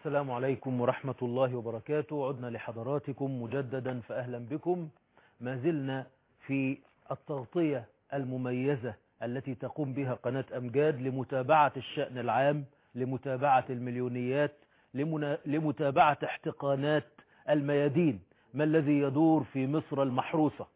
السلام عليكم ورحمة الله وبركاته عدنا لحضراتكم مجددا فأهلا بكم ما زلنا في التغطية المميزة التي تقوم بها قناة أمجاد لمتابعة الشأن العام لمتابعة المليونيات لمنا... لمتابعة احتقانات الميادين ما الذي يدور في مصر المحروسة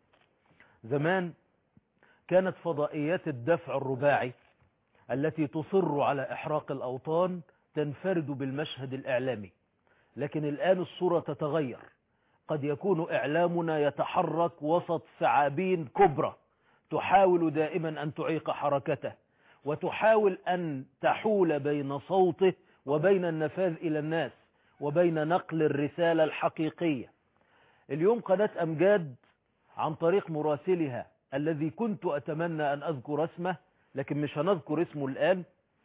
زمان كانت فضائيات الدفع الرباعي التي تصر على إحراق الأوطان تنفرد بالمشهد الإعلامي لكن الآن الصورة تتغير قد يكون إعلامنا يتحرك وسط ثعابين كبرى تحاول دائما أن تعيق حركته وتحاول أن تحول بين صوته وبين النفاذ إلى الناس وبين نقل الرسالة الحقيقية اليوم قناة أمجاد عن طريق مراسلها الذي كنت أتمنى أن أذكر اسمه لكن مش هنذكر اسمه الآن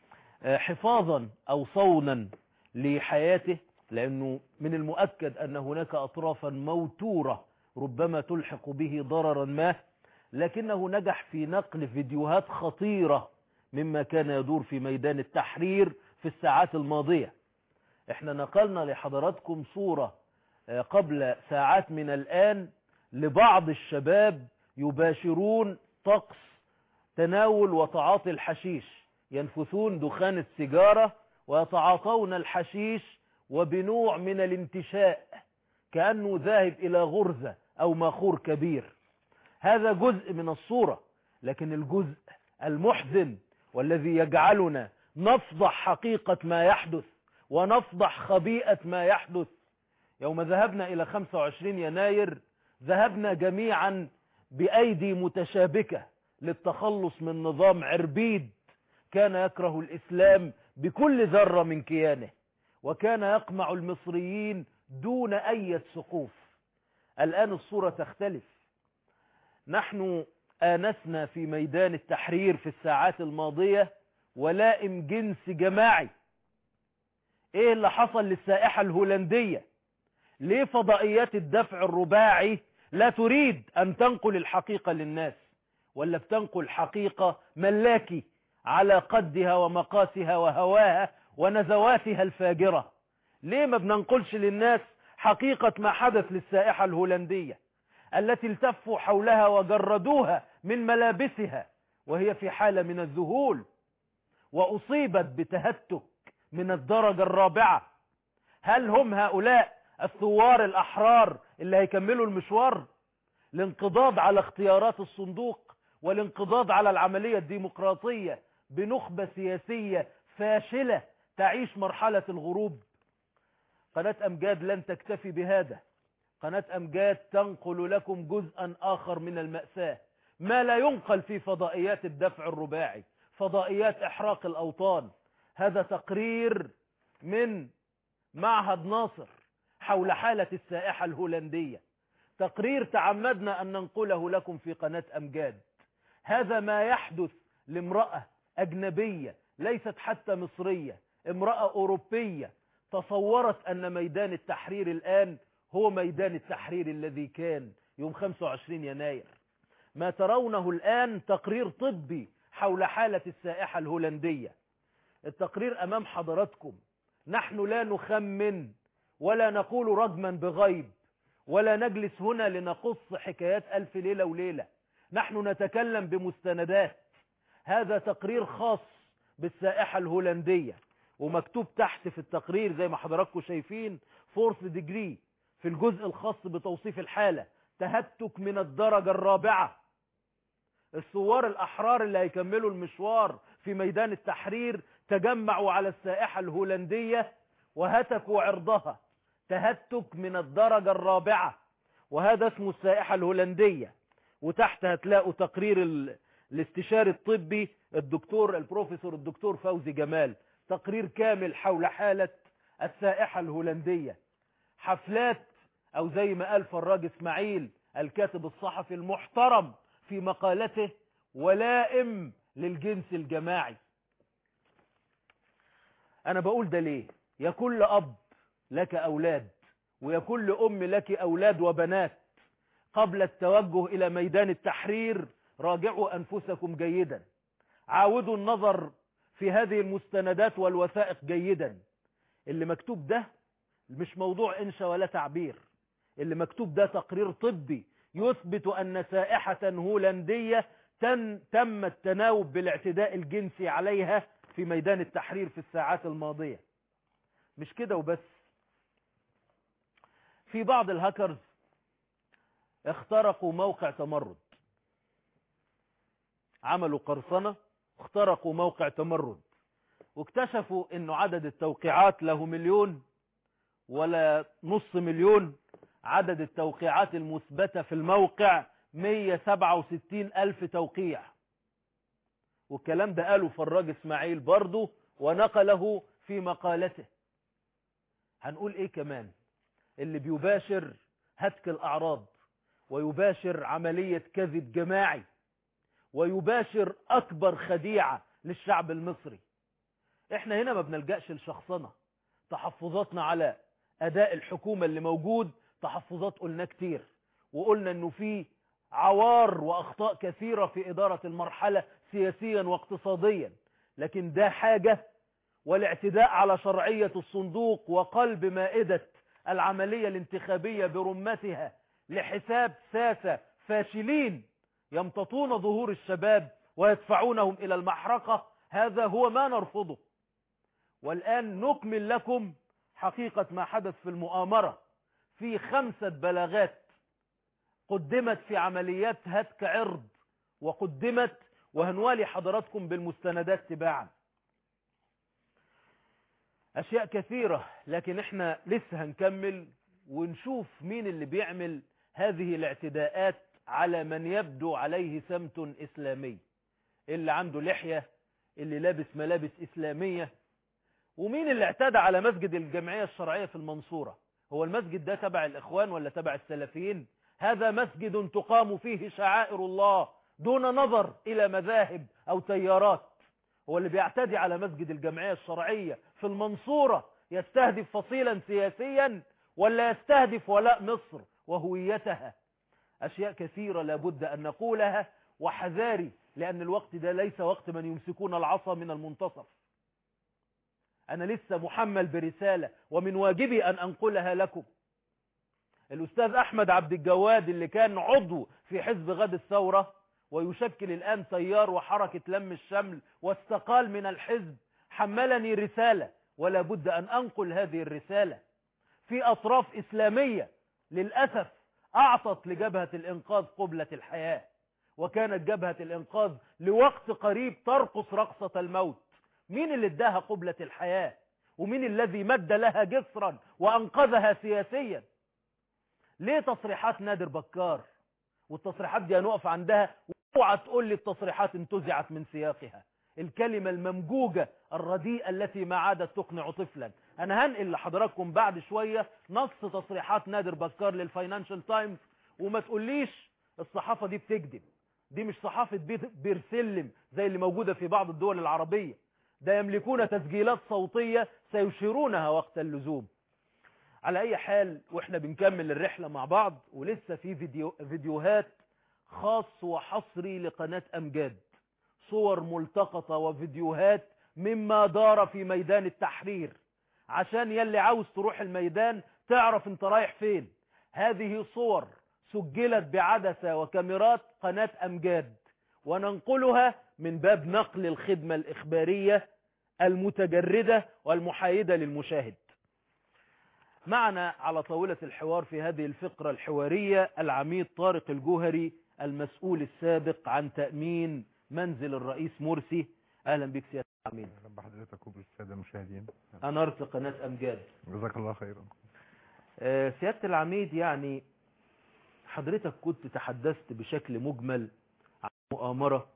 حفاظا أو صونا لحياته لأنه من المؤكد أن هناك أطرافا موتورة ربما تلحق به ضررا ما لكنه نجح في نقل فيديوهات خطيرة مما كان يدور في ميدان التحرير في الساعات الماضية احنا نقلنا لحضراتكم صورة قبل ساعات من الآن لبعض الشباب يباشرون طقس تناول وتعاطي الحشيش ينفثون دخان السيجارة ويتعاطون الحشيش وبنوع من الانتشاء كأنه ذاهب إلى غرزة أو ماخور كبير هذا جزء من الصورة لكن الجزء المحزن والذي يجعلنا نفضح حقيقة ما يحدث ونفضح خبيئة ما يحدث يوم ذهبنا إلى 25 يناير ذهبنا جميعا بأيدي متشابكة للتخلص من نظام عربيد كان يكره الإسلام بكل ذرة من كيانه وكان يقمع المصريين دون أي سقوف الآن الصورة تختلف نحن آنسنا في ميدان التحرير في الساعات الماضية ولائم جنس جماعي ايه اللي حصل للسائحة الهولندية ليه فضائيات الدفع الرباعي لا تريد ان تنقل الحقيقة للناس ولا بتنقل حقيقة ملاكي على قدها ومقاسها وهواها ونزواتها الفاجرة ليه ما بننقلش للناس حقيقة ما حدث للسائحة الهولندية التي التفوا حولها وجردوها من ملابسها وهي في حالة من الذهول وأصيبت بتهتك من الدرجة الرابعة هل هم هؤلاء الثوار الأحرار اللي هيكملوا المشوار الانقضاض على اختيارات الصندوق والانقضاض على العملية الديمقراطية بنخبة سياسية فاشلة تعيش مرحلة الغروب قناة أمجاد لن تكتفي بهذا قناة أمجاد تنقل لكم جزءا آخر من المأساة ما لا ينقل في فضائيات الدفع الرباعي فضائيات إحراق الأوطان هذا تقرير من معهد ناصر حول حالة السائحة الهولندية تقرير تعمدنا أن ننقله لكم في قناة أمجاد هذا ما يحدث لامرأة أجنبية ليست حتى مصرية امرأة أوروبية تصورت أن ميدان التحرير الآن هو ميدان التحرير الذي كان يوم 25 يناير ما ترونه الآن تقرير طبي حول حالة السائحة الهولندية التقرير أمام حضراتكم نحن لا نخمن ولا نقول رجما بغيب ولا نجلس هنا لنقص حكايات ألف ليلة وليلة نحن نتكلم بمستندات هذا تقرير خاص بالسائحة الهولندية ومكتوب تحت في التقرير زي ما حضراتكم شايفين فورث ديجري في الجزء الخاص بتوصيف الحالة تهتك من الدرجة الرابعة الثوار الأحرار اللي هيكملوا المشوار في ميدان التحرير تجمعوا على السائحة الهولندية وهتكوا عرضها تهتك من الدرجة الرابعة وهذا اسمه السائحة الهولندية وتحت هتلاقوا تقرير ال... الاستشاري الطبي الدكتور البروفيسور الدكتور فوزي جمال تقرير كامل حول حالة السائحة الهولندية حفلات او زي ما قال فراج اسماعيل الكاتب الصحفي المحترم في مقالته ولائم للجنس الجماعي انا بقول ده ليه يا كل اب لك اولاد ويا كل ام لك اولاد وبنات قبل التوجه الى ميدان التحرير راجعوا انفسكم جيدا عاودوا النظر في هذه المستندات والوثائق جيدا اللي مكتوب ده مش موضوع انشا ولا تعبير اللي مكتوب ده تقرير طبي يثبت ان سائحة هولندية تم, تم التناوب بالاعتداء الجنسي عليها في ميدان التحرير في الساعات الماضية مش كده وبس في بعض الهاكرز اخترقوا موقع تمرد عملوا قرصنة اخترقوا موقع تمرد واكتشفوا انه عدد التوقيعات له مليون ولا نص مليون عدد التوقيعات المثبتة في الموقع 167 ألف توقيع والكلام ده قاله فراج اسماعيل برضه ونقله في مقالته هنقول ايه كمان اللي بيباشر هتك الأعراض ويباشر عملية كذب جماعي ويباشر أكبر خديعة للشعب المصري احنا هنا ما بنلجأش لشخصنة تحفظاتنا على أداء الحكومة اللي موجود تحفظات قلنا كتير وقلنا انه في عوار واخطاء كثيرة في ادارة المرحلة سياسيا واقتصاديا لكن ده حاجة والاعتداء على شرعية الصندوق وقلب مائدة العملية الانتخابية برمتها لحساب ساسة فاشلين يمتطون ظهور الشباب ويدفعونهم إلى المحرقة هذا هو ما نرفضه والآن نكمل لكم حقيقة ما حدث في المؤامرة في خمسة بلاغات قدمت في عمليات هتك عرض وقدمت وهنوالي حضراتكم بالمستندات تباعا أشياء كثيرة لكن احنا لسه هنكمل ونشوف مين اللي بيعمل هذه الاعتداءات على من يبدو عليه سمت إسلامي اللي عنده لحية اللي لابس ملابس إسلامية ومين اللي اعتدى على مسجد الجمعية الشرعية في المنصورة هو المسجد ده تبع الإخوان ولا تبع السلفيين هذا مسجد تقام فيه شعائر الله دون نظر إلى مذاهب أو تيارات هو اللي بيعتدي على مسجد الجمعية الشرعية في المنصورة يستهدف فصيلا سياسيا ولا يستهدف ولاء مصر وهويتها أشياء كثيرة لابد أن نقولها وحذاري لأن الوقت ده ليس وقت من يمسكون العصا من المنتصف أنا لسه محمل برسالة ومن واجبي أن أنقلها لكم الأستاذ أحمد عبد الجواد اللي كان عضو في حزب غد الثورة ويشكل الآن تيار وحركة لم الشمل واستقال من الحزب حملني رسالة ولا بد أن أنقل هذه الرسالة في أطراف إسلامية للأسف أعطت لجبهة الإنقاذ قبلة الحياة وكانت جبهة الإنقاذ لوقت قريب ترقص رقصة الموت مين اللي اداها قبلة الحياة ومين الذي مد لها جسرا وأنقذها سياسيا ليه تصريحات نادر بكار والتصريحات دي هنقف عندها اوعى تقول لي التصريحات انتزعت من سياقها الكلمة الممجوجة الرديئة التي ما عادت تقنع طفلا انا هنقل لحضراتكم بعد شوية نص تصريحات نادر بكار للفاينانشال تايمز وما تقوليش الصحافة دي بتكذب دي مش صحافة بيرسلم زي اللي موجودة في بعض الدول العربية ده يملكون تسجيلات صوتية سيشيرونها وقت اللزوم على اي حال واحنا بنكمل الرحلة مع بعض ولسه في فيديو فيديوهات خاص وحصري لقناة امجاد صور ملتقطة وفيديوهات مما دار في ميدان التحرير عشان يلي عاوز تروح الميدان تعرف انت رايح فين هذه صور سجلت بعدسة وكاميرات قناة امجاد وننقلها من باب نقل الخدمة الاخبارية المتجردة والمحايدة للمشاهد معنا على طاولة الحوار في هذه الفقرة الحوارية العميد طارق الجوهري المسؤول السابق عن تأمين منزل الرئيس مرسي أهلا بك سيادة العميد اهلا بحضرتك وبالساده المشاهدين أنرت قناة أمجاد جزاك الله خيرا آه، سيادة العميد يعني حضرتك كنت تحدثت بشكل مجمل عن مؤامرة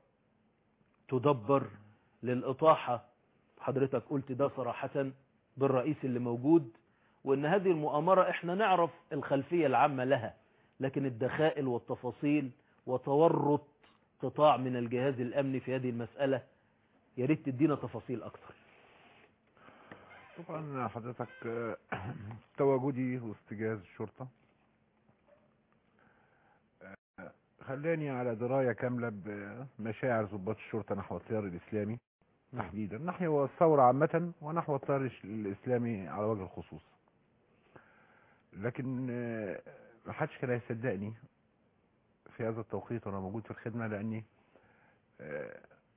تدبر للإطاحة حضرتك قلت ده صراحة بالرئيس اللي موجود وان هذه المؤامرة احنا نعرف الخلفية العامة لها لكن الدخائل والتفاصيل وتورط قطاع من الجهاز الامني في هذه المسألة يا ريت تدينا تفاصيل اكتر طبعا حضرتك آه، تواجدي وسط جهاز الشرطة آه، خلاني على دراية كاملة بمشاعر ضباط الشرطة نحو التيار الإسلامي تحديدا نحو الثورة عامة ونحو التيار الإسلامي على وجه الخصوص لكن آه، ما حدش كان هيصدقني في هذا التوقيت وانا موجود في الخدمه لاني آه،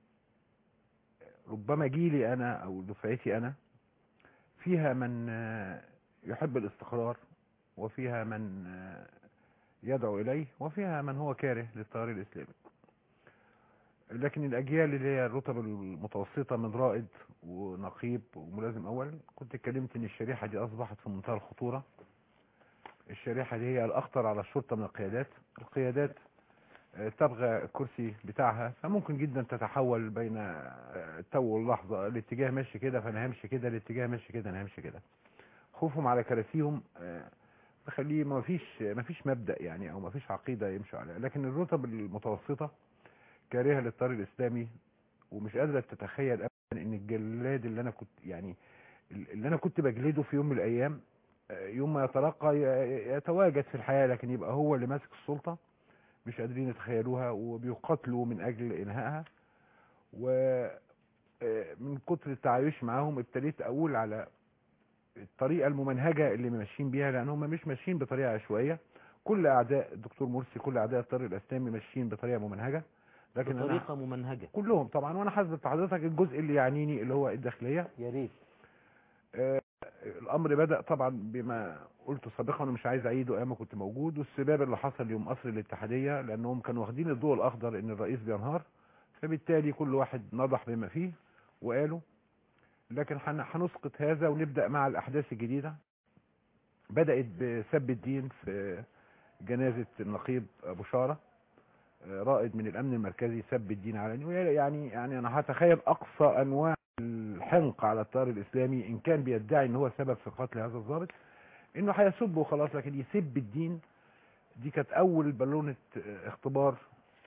ربما جيلي انا او دفعتي انا فيها من آه، يحب الاستقرار وفيها من آه، يدعو اليه وفيها من هو كاره للتيار الاسلامي لكن الاجيال اللي هي الرتب المتوسطه من رائد ونقيب وملازم اول كنت اتكلمت ان الشريحه دي اصبحت في منتهى الخطوره الشريحه دي هي الاخطر على الشرطه من القيادات القيادات آه، تبغى الكرسي بتاعها فممكن جدا تتحول بين آه، التو واللحظه الاتجاه ماشي كده فانا همشي كده الاتجاه ماشي كده انا همشي كده خوفهم على كراسيهم آه، مخليه ما فيش ما فيش مبدا يعني او ما فيش عقيده يمشوا عليها لكن الرتب المتوسطه كارهه للتيار الاسلامي ومش قادره تتخيل ابدا ان الجلاد اللي انا كنت يعني اللي انا كنت بجلده في يوم من الايام آه، يوم ما يترقى ي- يتواجد في الحياه لكن يبقى هو اللي ماسك السلطه مش قادرين يتخيلوها وبيقاتلوا من اجل انهائها و آه، من كتر التعايش معاهم ابتديت اقول على الطريقه الممنهجه اللي ماشيين بيها لان هم مش ماشيين بطريقه عشوائيه كل اعداء الدكتور مرسي كل اعداء التيار الاسلامي ماشيين بطريقه ممنهجه لكن أنا بطريقة ممنهجة كلهم طبعا وانا حاسب حضرتك الجزء اللي يعنيني اللي هو الداخليه يا ريت آه، الامر بدا طبعا بما قلت سابقا انا مش عايز اعيده ايام ما كنت موجود والسباب اللي حصل يوم قصر الاتحاديه لانهم كانوا واخدين الضوء الاخضر ان الرئيس بينهار فبالتالي كل واحد نضح بما فيه وقالوا لكن هن- هنسقط هذا ونبدا مع الاحداث الجديده بدات بسب الدين في جنازه النقيب ابو شاره آه، رائد من الامن المركزي سب الدين علني يعني يعني انا هتخيل اقصى انواع الحنق على التيار الاسلامي ان كان بيدعي ان هو سبب في قتل هذا الضابط انه هيسب وخلاص لكن يسب الدين دي كانت اول بالونه آه، اختبار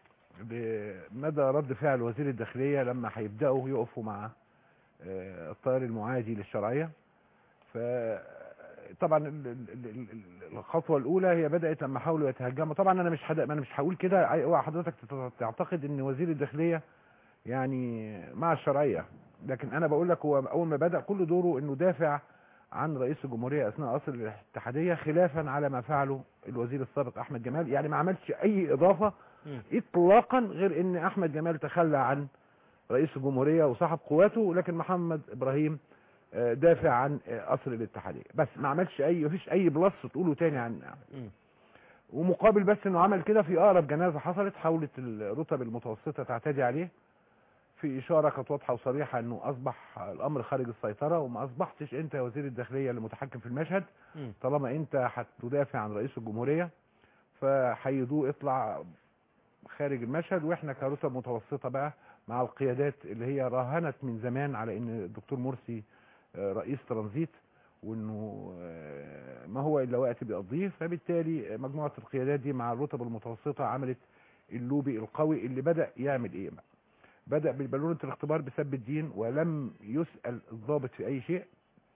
بمدى رد فعل وزير الداخليه لما هيبداوا يقفوا مع آه، التيار المعادي للشرعيه ف طبعا ال- ال- ال- ال- الخطوه الاولى هي بدات لما حاولوا يتهجموا طبعا انا مش حد... انا مش هقول كده عاي- اوعى حضرتك تت- تعتقد ان وزير الداخليه يعني مع الشرعيه لكن انا بقول لك هو اول ما بدا كل دوره انه دافع عن رئيس الجمهوريه اثناء عصر الاتحاديه خلافا على ما فعله الوزير السابق احمد جمال يعني ما عملش اي اضافه مم. اطلاقا غير ان احمد جمال تخلى عن رئيس الجمهوريه وصاحب قواته لكن محمد ابراهيم آه، دافع عن آه، قصر الاتحاديه بس ما عملش اي مفيش اي بلس تقوله تاني عن مم. ومقابل بس انه عمل كده في اقرب جنازه حصلت حاولت الرتب المتوسطه تعتدي عليه في اشاره كانت واضحه وصريحه انه اصبح الامر خارج السيطره وما اصبحتش انت يا وزير الداخليه اللي متحكم في المشهد مم. طالما انت هتدافع عن رئيس الجمهوريه فحيدوه اطلع خارج المشهد واحنا كرتب متوسطه بقى مع القيادات اللي هي راهنت من زمان على ان الدكتور مرسي آه، رئيس ترانزيت وانه آه، ما هو الا وقت بيقضيه فبالتالي مجموعه القيادات دي مع الرتب المتوسطه عملت اللوبي القوي اللي بدا يعمل ايه بقى بدا بالبالونه الاختبار بسب الدين ولم يسال الضابط في اي شيء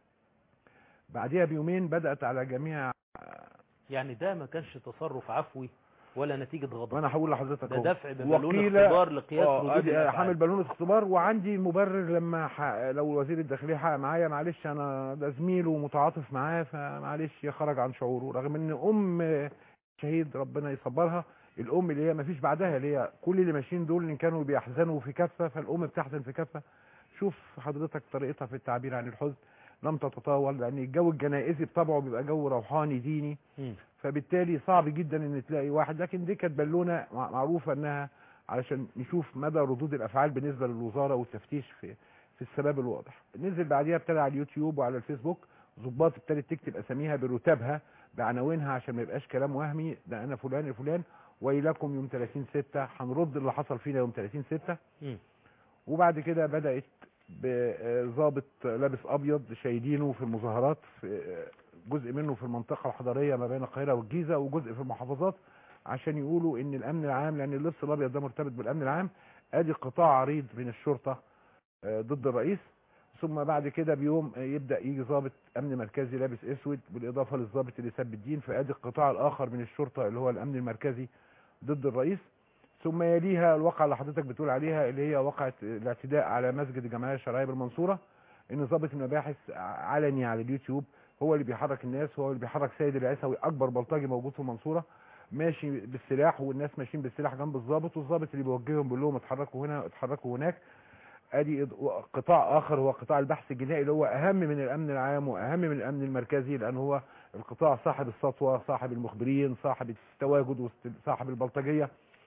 بعدها بيومين بدات على جميع يعني ده ما كانش تصرف عفوي ولا نتيجة غضب وانا هقول لحضرتك ده أهو. دفع ببالون وقيل- اختبار لقياس اه ردود ادي الأفعال. حامل بالونه اختبار وعندي مبرر لما ح... لو وزير الداخليه حقق معايا معلش انا ده زميله ومتعاطف معاه فمعلش يخرج عن شعوره رغم ان ام شهيد ربنا يصبرها الام اللي هي ما فيش بعدها اللي هي كل اللي ماشيين دول ان كانوا بيحزنوا في كفه فالام بتحزن في كفه شوف حضرتك طريقتها في التعبير عن الحزن لم تتطاول لان الجو الجنائزي بطبعه بيبقى جو روحاني ديني مم. فبالتالي صعب جدا ان تلاقي واحد لكن دي كانت بالونه مع- معروفه انها علشان نشوف مدى ردود الافعال بالنسبه للوزاره والتفتيش في في السباب الواضح نزل بعديها ابتدى على اليوتيوب وعلى الفيسبوك ضباط ابتدت تكتب اساميها برتبها بعناوينها عشان ما يبقاش كلام وهمي ده انا فلان الفلان ويلكم يوم 30 6 هنرد اللي حصل فينا يوم 30 6 مم. وبعد كده بدات بضابط لابس ابيض شايدينه في المظاهرات في جزء منه في المنطقه الحضريه ما بين القاهره والجيزه وجزء في المحافظات عشان يقولوا ان الامن العام لان اللبس الابيض ده مرتبط بالامن العام ادي قطاع عريض من الشرطه آه، ضد الرئيس ثم بعد كده بيوم آه، يبدا يجي ضابط امن مركزي لابس اسود بالاضافه للضابط اللي سب الدين فادي القطاع الاخر من الشرطه اللي هو الامن المركزي ضد الرئيس ثم يليها الواقعه اللي حضرتك بتقول عليها اللي هي واقعه الاعتداء على مسجد الجمعيه الشرعيه بالمنصوره ان ضابط المباحث علني على اليوتيوب هو اللي بيحرك الناس هو اللي بيحرك سيد العيسوي اكبر بلطجي موجود في المنصوره ماشي بالسلاح والناس ماشيين بالسلاح جنب الضابط والضابط اللي بيوجههم بيقول لهم اتحركوا هنا اتحركوا هناك ادي قطاع اخر هو قطاع البحث الجنائي اللي هو اهم من الامن العام واهم من الامن المركزي لان هو القطاع صاحب السطوه صاحب المخبرين صاحب التواجد صاحب البلطجيه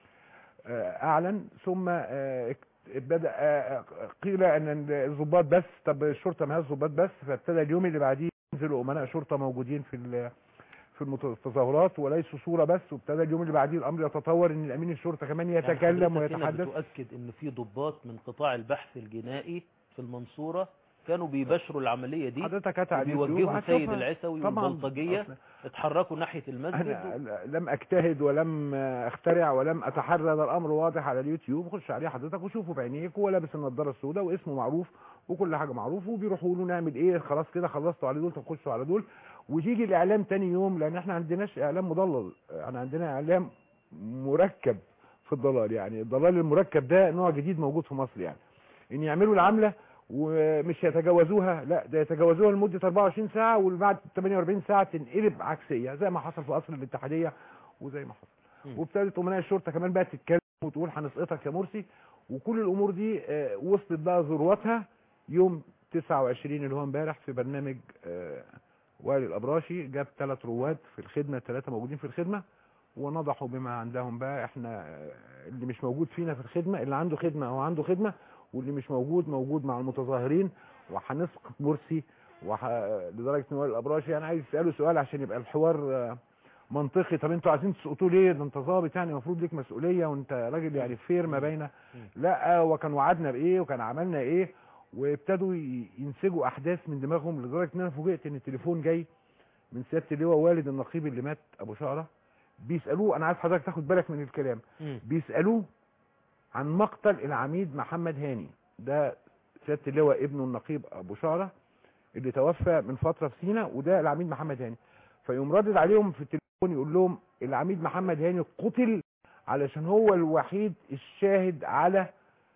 اعلن ثم بدا قيل ان الضباط بس طب الشرطه ما هي الضباط بس فابتدى اليوم اللي بعديه ينزلوا امناء شرطه موجودين في في التظاهرات وليسوا صوره بس وابتدى اليوم اللي بعديه الامر يتطور ان الامين الشرطه كمان يتكلم يعني ويتحدث بتؤكد ان في ضباط من قطاع البحث الجنائي في المنصوره كانوا بيباشروا العمليه دي حضرتك هات على بيوجهوا سيد العيسوي طبعاً. والبلطجيه أصل اتحركوا ناحيه المسجد انا لم اجتهد ولم اخترع ولم اتحرى ده الامر واضح على اليوتيوب خش عليه حضرتك وشوفه بعينيك وهو لابس النضاره السوداء واسمه معروف وكل حاجه معروف وبيروحوا له نعمل ايه خلاص كده خلصتوا على دول طب خشوا على دول وتيجي الاعلام تاني يوم لان احنا عندناش اعلام مضلل احنا عندنا اعلام مركب في الضلال يعني الضلال المركب ده نوع جديد موجود في مصر يعني ان يعملوا العمله ومش يتجاوزوها لا ده يتجاوزوها لمده 24 ساعه وبعد 48 ساعه تنقلب عكسيه زي ما حصل في قصر الاتحاديه وزي ما حصل مم. وابتدت امناء الشرطه كمان بقى تتكلم وتقول هنسقطك يا مرسي وكل الامور دي آه، وصلت بقى ذروتها يوم 29 اللي هو امبارح في برنامج آه، وائل الابراشي جاب ثلاث رواد في الخدمه ثلاثه موجودين في الخدمه ونضحوا بما عندهم بقى احنا آه، اللي مش موجود فينا في الخدمه اللي عنده خدمه هو عنده خدمه واللي مش موجود موجود مع المتظاهرين وهنسقط مرسي وح... لدرجه ان وائل الابراشي انا عايز اساله سؤال عشان يبقى الحوار آه، منطقي طب انتوا عايزين تسقطوه ليه ده انت ظابط يعني المفروض ليك مسؤوليه وانت راجل يعني فير ما بين لا وكان وعدنا بايه وكان عملنا ايه وابتدوا ي- ينسجوا احداث من دماغهم لدرجه ان انا فوجئت ان التليفون جاي من سياده اللواء والد النقيب اللي مات ابو شعره بيسالوه انا عايز حضرتك تاخد بالك من الكلام مم. بيسالوه عن مقتل العميد محمد هاني ده سياده اللواء ابنه النقيب ابو شعره اللي توفى من فتره في سينا وده العميد محمد هاني فيقوم رادد عليهم في التليفون يقول لهم العميد محمد هاني قتل علشان هو الوحيد الشاهد على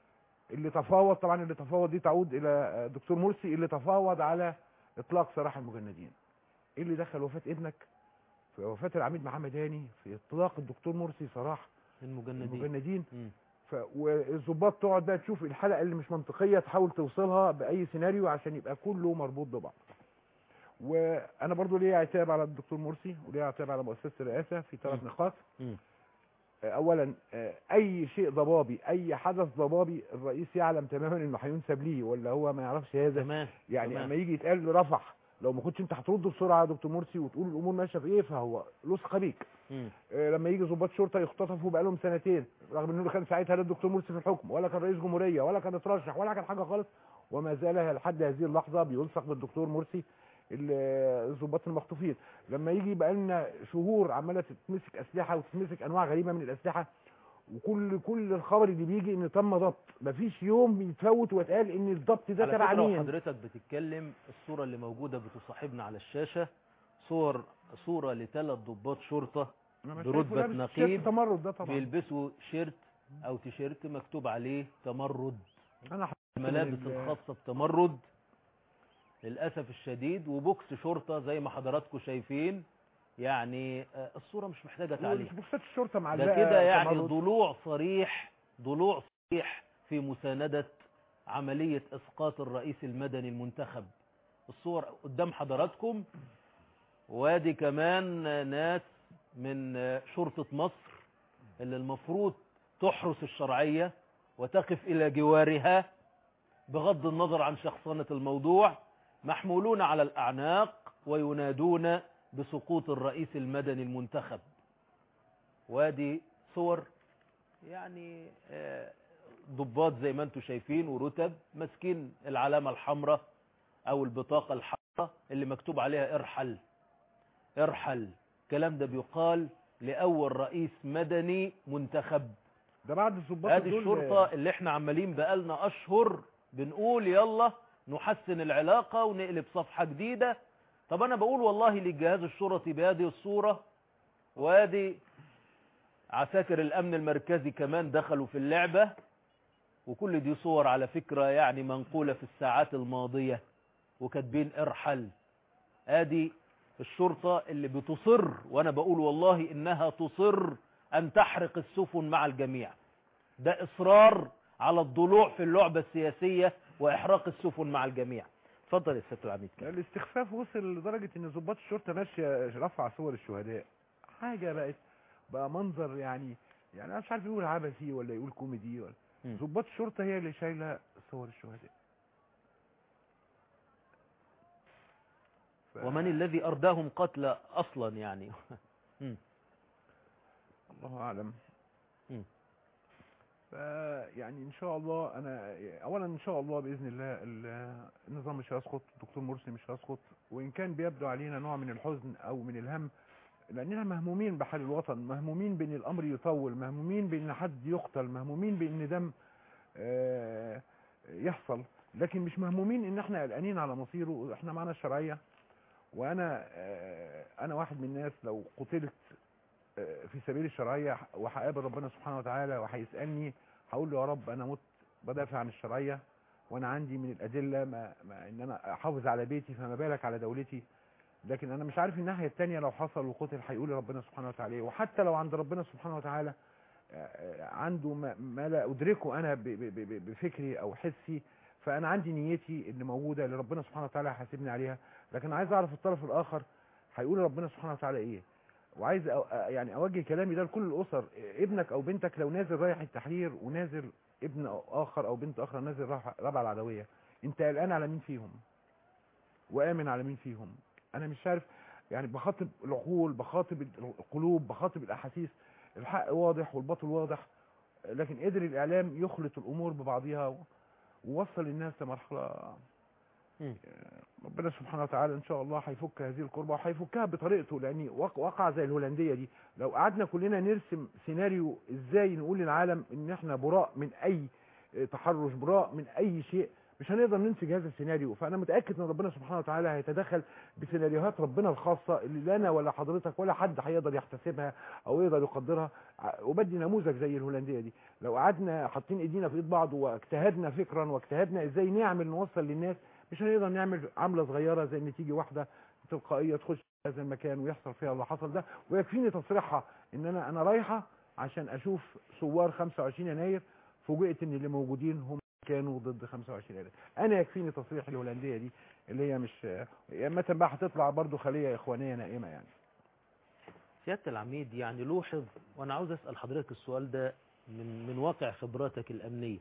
اللي تفاوض طبعا اللي تفاوض دي تعود الى دكتور مرسي اللي تفاوض على اطلاق سراح المجندين ايه اللي دخل وفاه ابنك في وفاه العميد محمد هاني في اطلاق الدكتور مرسي سراح المجندين المجندين مم. ف... والظباط تقعد بقى تشوف الحلقه اللي مش منطقيه تحاول توصلها باي سيناريو عشان يبقى كله مربوط ببعض وانا برضو ليا عتاب على الدكتور مرسي وليا عتاب على مؤسسه الرئاسه في ثلاث مم. نقاط مم. آه، اولا آه، اي شيء ضبابي اي حدث ضبابي الرئيس يعلم تماما انه هينسب ليه ولا هو ما يعرفش هذا تمام يعني تمام. اما يجي يتقال له رفح لو ما كنتش انت هترد بسرعه يا دكتور مرسي وتقول الامور ماشيه في ايه فهو له ثقه بيك مم. آه، لما يجي ضباط شرطه يختطفوا بقالهم سنتين رغم انه كان ساعتها لا الدكتور مرسي في الحكم ولا كان رئيس جمهوريه ولا كان اترشح ولا كان حاجه خالص وما زال لحد هذه اللحظه بيلصق بالدكتور مرسي ال- الضباط المخطوفين لما يجي بقى لنا شهور عماله تتمسك اسلحه وتتمسك انواع غريبه من الاسلحه وكل كل الخبر اللي بيجي ان تم ضبط مفيش يوم يتفوت ويتقال ان الضبط ده على تبع فكرة مين وحضرتك بتتكلم الصورة اللي موجودة بتصاحبنا على الشاشة صور صورة لثلاث ضباط شرطة أنا برتبة شايفه لابس نقيب تيشيرت تمرد ده طبعا بيلبسوا شيرت او تيشيرت مكتوب عليه تمرد انا حسيت من الملابس ال- الخاصة بتمرد للأسف الشديد وبوكس شرطة زي ما حضراتكم شايفين يعني آه، الصورة مش محتاجة تعليق بوكسات الشرطه معلقه ده كده يعني تمرد. ضلوع صريح ضلوع صريح في مساندة عملية إسقاط الرئيس المدني المنتخب الصور قدام حضراتكم وادي كمان ناس من شرطة مصر اللي المفروض تحرس الشرعية وتقف إلى جوارها بغض النظر عن شخصنة الموضوع محمولون على الأعناق وينادون بسقوط الرئيس المدني المنتخب وادي صور يعني آه، ضباط زي ما انتم شايفين ورتب ماسكين العلامة الحمراء او البطاقة الحمراء اللي مكتوب عليها ارحل ارحل الكلام ده بيقال لأول رئيس مدني منتخب ده بعد الظباط ادي دول- الشرطة اللي احنا عمالين بقالنا اشهر بنقول يلا نحسن العلاقة ونقلب صفحة جديدة طب انا بقول والله للجهاز الشرطي بهذه الصورة وادي عساكر الامن المركزي كمان دخلوا في اللعبة وكل دي صور على فكرة يعني منقولة في الساعات الماضية وكاتبين ارحل ادي الشرطة اللي بتصر وانا بقول والله انها تصر ان تحرق السفن مع الجميع ده اصرار على الضلوع في اللعبة السياسية واحراق السفن مع الجميع اتفضل يا سيادة العميد كده. الاستخفاف وصل لدرجة ان ضباط الشرطة ماشية رفع صور الشهداء حاجة بقت بقى منظر يعني يعني انا مش عارف يقول عبثي ولا يقول كوميدي ولا مم. ضباط الشرطة هي اللي شايلة صور الشهداء ف... ومن الذي ارداهم قتل اصلا يعني مم. الله اعلم مم. ف يعني ان شاء الله انا اولا ان شاء الله باذن الله ال- النظام مش هيسقط الدكتور مرسي مش هيسقط وان كان بيبدو علينا نوع من الحزن او من الهم لاننا مهمومين بحال الوطن مهمومين بان الامر يطول مهمومين بان حد يقتل مهمومين بان دم آه، يحصل لكن مش مهمومين ان احنا قلقانين على مصيره احنا معنا الشرعيه وانا آه، انا واحد من الناس لو قتلت آه، في سبيل الشرعيه وهقابل ربنا سبحانه وتعالى وهيسالني هقول له يا رب انا مت بدافع عن الشرعيه وانا عندي من الادله ما, ما ان انا احافظ على بيتي فما بالك على دولتي لكن انا مش عارف الناحيه الثانيه لو حصل وقتل هيقول ربنا سبحانه وتعالى ايه وحتى لو عند ربنا سبحانه وتعالى آه، آه، عنده ما, ما لا ادركه انا ب- ب- ب- بفكري او حسي فانا عندي نيتي اللي موجوده اللي ربنا سبحانه وتعالى هيحاسبني عليها لكن عايز اعرف الطرف الاخر هيقول ربنا سبحانه وتعالى ايه وعايز أو يعني اوجه كلامي ده لكل الاسر ابنك او بنتك لو نازل رايح التحرير ونازل ابن أو اخر او بنت اخرى نازل رايح رابعه العدويه انت قلقان على مين فيهم وامن على مين فيهم انا مش عارف يعني بخاطب العقول بخاطب القلوب بخاطب الاحاسيس الحق واضح والباطل واضح لكن قدر الاعلام يخلط الامور ببعضها ووصل الناس لمرحله مم. ربنا سبحانه وتعالى ان شاء الله هيفك هذه الكربه وهيفكها بطريقته لان وق- وقع زي الهولنديه دي لو قعدنا كلنا نرسم سيناريو ازاي نقول للعالم ان احنا براء من اي اه، تحرش براء من اي شيء مش هنقدر ننسج هذا السيناريو فانا متاكد ان ربنا سبحانه وتعالى هيتدخل بسيناريوهات ربنا الخاصه اللي لا انا ولا حضرتك ولا حد هيقدر يحتسبها او يقدر يقدرها ع- وبدي نموذج زي الهولنديه دي لو قعدنا حاطين ايدينا في ايد بعض واجتهدنا فكرا واجتهدنا ازاي نعمل نوصل للناس مش هنقدر نعمل عمله صغيره زي ان تيجي واحده تلقائيه تخش هذا المكان ويحصل فيها اللي حصل ده ويكفيني تصريحها ان انا انا رايحه عشان اشوف ثوار 25 يناير فوجئت ان اللي موجودين هم كانوا ضد 25 يناير انا يكفيني تصريح الهولنديه دي اللي هي مش اما بقى هتطلع برضو خليه اخوانيه نائمه يعني سيادة العميد يعني لوحظ وانا عاوز اسأل حضرتك السؤال ده من من واقع خبراتك الامنية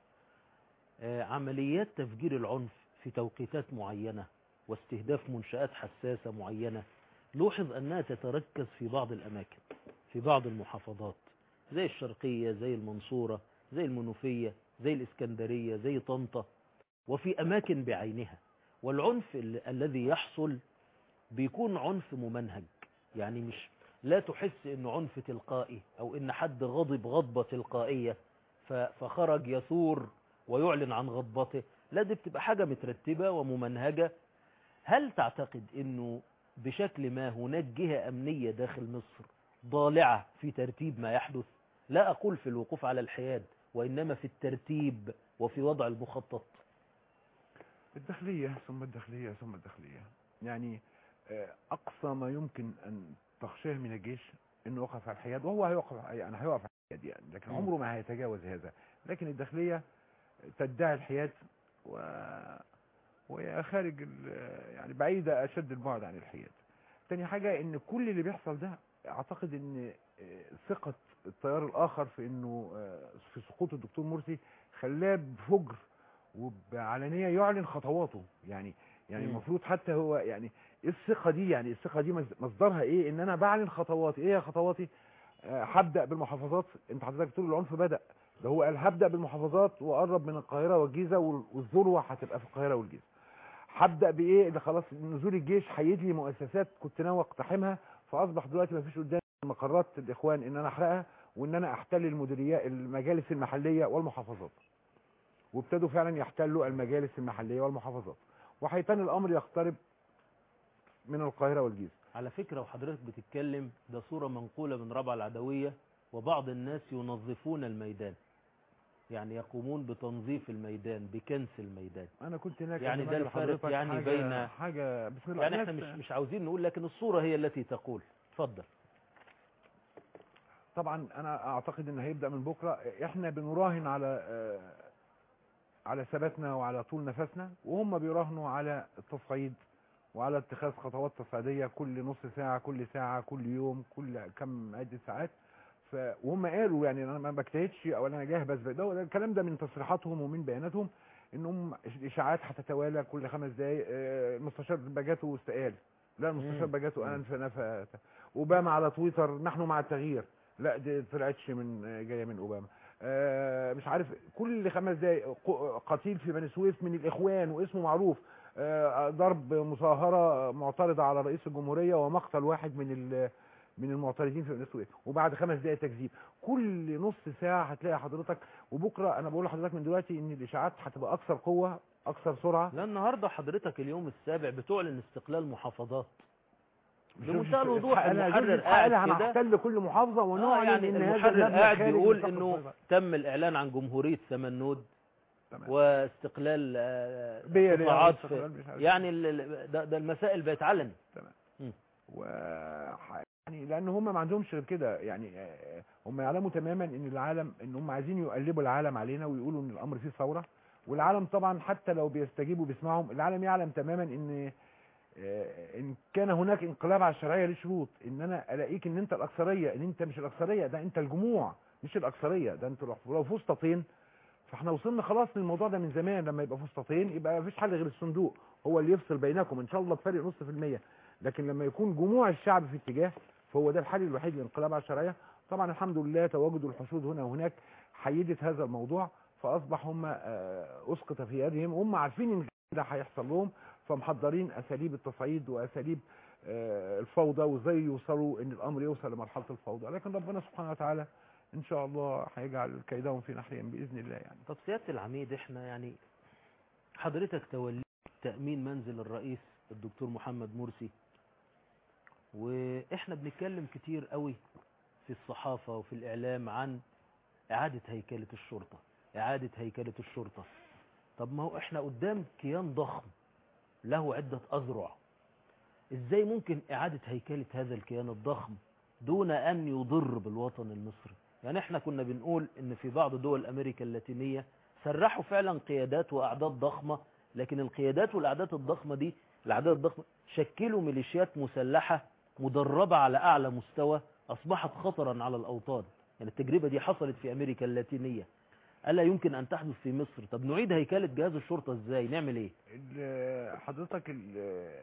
آه، عمليات تفجير العنف في توقيتات معينة واستهداف منشآت حساسة معينة لوحظ انها تتركز في بعض الاماكن في بعض المحافظات زي الشرقية زي المنصورة زي المنوفية زي الاسكندرية زي طنطا وفي اماكن بعينها والعنف ال- الذي يحصل بيكون عنف ممنهج يعني مش لا تحس انه عنف تلقائي او ان حد غضب غضبة تلقائية ف- فخرج يثور ويعلن عن غضبته لا دي بتبقى حاجة مترتبة وممنهجة هل تعتقد انه بشكل ما هناك جهة امنية داخل مصر ضالعة في ترتيب ما يحدث لا اقول في الوقوف على الحياد وانما في الترتيب وفي وضع المخطط الداخليه ثم الداخليه ثم الداخليه يعني آه، اقصى ما يمكن ان تخشاه من الجيش انه يقف على الحياد وهو هيوقف يعني هيقف على الحياد يعني لكن مم. عمره ما هيتجاوز هذا لكن الداخليه تدعي الحياد و وهي خارج ال- يعني بعيده اشد البعد عن الحياد تاني حاجه ان كل اللي بيحصل ده اعتقد ان آه، ثقه التيار الاخر في انه آه، في سقوط الدكتور مرسي خلاه بفجر وبعلانيه يعلن خطواته يعني يعني مم. المفروض حتى هو يعني ايه الثقه دي يعني الثقه دي مص- مصدرها ايه ان انا بعلن خطواتي ايه يا خطواتي آه، هبدا بالمحافظات انت حضرتك بتقول العنف بدا ده هو قال هبدا بالمحافظات واقرب من القاهره والجيزه وال- والذروه هتبقى في القاهره والجيزه هبدا بايه اللي خلاص نزول الجيش هيجي لي مؤسسات كنت ناوي اقتحمها فاصبح دلوقتي ما فيش قدامي مقرات الاخوان ان انا احرقها وان انا احتل المديريات المجالس المحليه والمحافظات وابتدوا فعلا يحتلوا المجالس المحليه والمحافظات وهيتم الامر يقترب من القاهره والجيزه على فكرة وحضرتك بتتكلم ده صورة منقولة من ربع العدوية وبعض الناس ينظفون الميدان يعني يقومون بتنظيف الميدان بكنس الميدان انا كنت هناك يعني قبل ده ما أجي الفارق لحضرتك يعني حاجة بين- حاجه بسم الله يعني احنا الناس- مش مش عاوزين نقول لكن الصورة هي التي تقول اتفضل طبعا انا اعتقد ان هيبدا من بكره احنا بنراهن على آه، على ثباتنا وعلى طول نفسنا وهم بيراهنوا على التصعيد وعلى اتخاذ خطوات تصعيديه كل نص ساعه كل ساعه كل يوم كل كم عده ساعات ف وهم قالوا يعني انا ما بجتهدش او انا جاهبذ ده ده الكلام ده من تصريحاتهم ومن بياناتهم انهم الاشاعات هتتوالى كل خمس دقائق آه، المستشار باجاته استقال لا المستشار مم. باجاته انف نفى اوباما على تويتر نحن مع التغيير لا دي طلعتش من جايه من اوباما آه، مش عارف كل خمس دقايق ق- قتيل في بني سويف من الاخوان واسمه معروف آه، ضرب مظاهره معترضه على رئيس الجمهوريه ومقتل واحد من ال- من المعترضين في بني سويف وبعد خمس دقائق تكذيب كل نص ساعه هتلاقي حضرتك وبكره انا بقول لحضرتك من دلوقتي ان الاشاعات هتبقى اكثر قوه اكثر سرعه لا النهارده حضرتك اليوم السابع بتعلن استقلال محافظات مش- بمنتهى مش- الوضوح أنا المحرر أجيب قاعد الحق كده. هنحتل كل محافظه آه ونعلن يعني ان هذا المحرر المبنى قاعد خارج بيقول نطاق انه الصيدلة. تم الاعلان عن جمهوريه سمنود تمام. واستقلال آه، بيا ليه قطاعات عاوز في استقلال مش عارف يعني ال- ال- ده, ده المسائل بقت علني و يعني لان هم ما عندهمش غير كده يعني آه، هم يعلموا تماما ان العالم ان هم عايزين يقلبوا العالم علينا ويقولوا ان الامر فيه ثوره والعالم طبعا حتى لو بيستجيبوا بيسمعهم العالم يعلم تماما ان آه، ان كان هناك انقلاب على الشرعيه ليه شروط ان انا الاقيك ان انت الاكثريه ان انت مش الاكثريه ده انت الجموع مش الاكثريه ده انتوا لو- لو فسطاطين فاحنا وصلنا خلاص للموضوع ده من زمان لما يبقى فسطاطين يبقى مفيش حل غير الصندوق هو اللي يفصل بينكم ان شاء الله بفرق نص في المية لكن لما يكون جموع الشعب في اتجاه فهو ده الحل الوحيد للانقلاب على الشرعيه طبعا الحمد لله تواجد الحشود هنا وهناك حيدت هذا الموضوع فاصبح هم آه، اسقط في يدهم هم عارفين ان ده هيحصل لهم فمحضرين اساليب التصعيد واساليب آه، الفوضى وازاي يوصلوا ان الامر يوصل لمرحله الفوضى لكن ربنا سبحانه وتعالى ان شاء الله هيجعل كيدهم في نحرهم باذن الله يعني طب سيادة العميد احنا يعني حضرتك توليت تأمين منزل الرئيس الدكتور محمد مرسي واحنا بنتكلم كتير قوي في الصحافة وفي الإعلام عن إعادة هيكلة الشرطة إعادة هيكلة الشرطة طب ما هو احنا قدام كيان ضخم له عدة أذرع ازاي ممكن إعادة هيكلة هذا الكيان الضخم دون أن يضر بالوطن المصري يعني احنا كنا بنقول ان في بعض دول امريكا اللاتينية سرحوا فعلا قيادات واعداد ضخمة لكن القيادات والاعداد الضخمة دي الاعداد الضخمة شكلوا ميليشيات مسلحة مدربة على اعلى مستوى اصبحت خطرا على الاوطان يعني التجربة دي حصلت في امريكا اللاتينية الا يمكن ان تحدث في مصر طب نعيد هيكلة جهاز الشرطة ازاي نعمل ايه ال- حضرتك ال-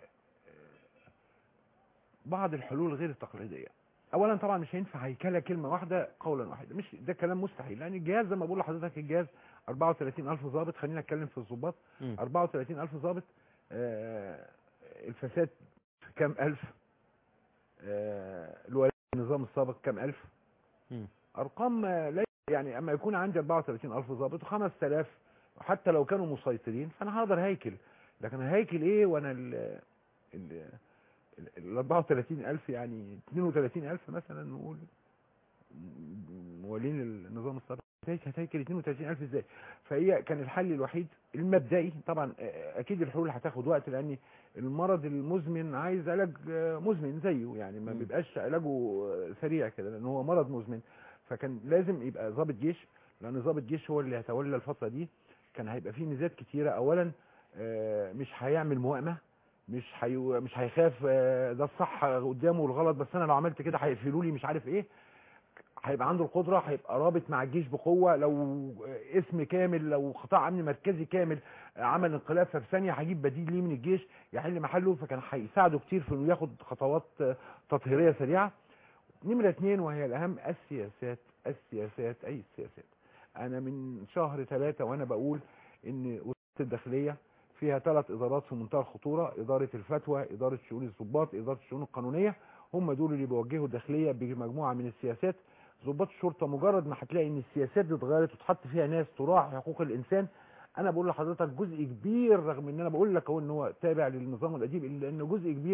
بعض الحلول غير التقليديه اولا طبعا مش هينفع هيكله كلمه واحده قولا واحدا مش ده كلام مستحيل لان الجهاز زي ما بقول لحضرتك الجهاز 34000 ضابط خلينا نتكلم في الضباط مم. 34000 ضابط آه، الفساد كام الف آه، الولاء النظام السابق كام الف مم. ارقام آه، لا يعني اما يكون عندي 34000 ضابط و5000 حتى لو كانوا مسيطرين فانا هقدر هيكل لكن هيكل ايه وانا ال ال ال 34000 يعني 32000 مثلا نقول موالين النظام السابق هتهيكل 32000 ازاي فهي كان الحل الوحيد المبدئي طبعا آه، اكيد الحلول هتاخد وقت لان المرض المزمن عايز علاج آه، مزمن زيه يعني ما مم. بيبقاش علاجه آه، سريع كده لان هو مرض مزمن فكان لازم يبقى ضابط جيش لان ضابط جيش هو اللي هيتولى الفتره دي كان هيبقى فيه ميزات كتيره اولا آه، مش هيعمل موائمه مش هي... مش هيخاف آه، ده الصح قدامه والغلط بس انا لو عملت كده هيقفلوا لي مش عارف ايه هيبقى عنده القدره هيبقى رابط مع الجيش بقوه لو آه، اسم كامل لو قطاع امن مركزي كامل آه، عمل انقلاب ففي ثانيه هجيب بديل ليه من الجيش يحل محله فكان هيساعده كتير في انه ياخد خطوات آه، تطهيريه سريعه نمرة اتنين وهي الأهم السياسات السياسات أي السياسات أنا من شهر ثلاثة وأنا بقول إن وزارة الداخلية فيها ثلاث إدارات في منتهى الخطورة إدارة الفتوى إدارة شؤون الضباط إدارة الشؤون القانونية هم دول اللي بيوجهوا الداخلية بمجموعة من السياسات ضباط الشرطة مجرد ما هتلاقي إن السياسات دي اتغيرت وتحط فيها ناس تراعي حقوق الإنسان أنا بقول لحضرتك جزء كبير رغم إن أنا بقول لك أهو إن هو تابع للنظام القديم إلا إن جزء كبير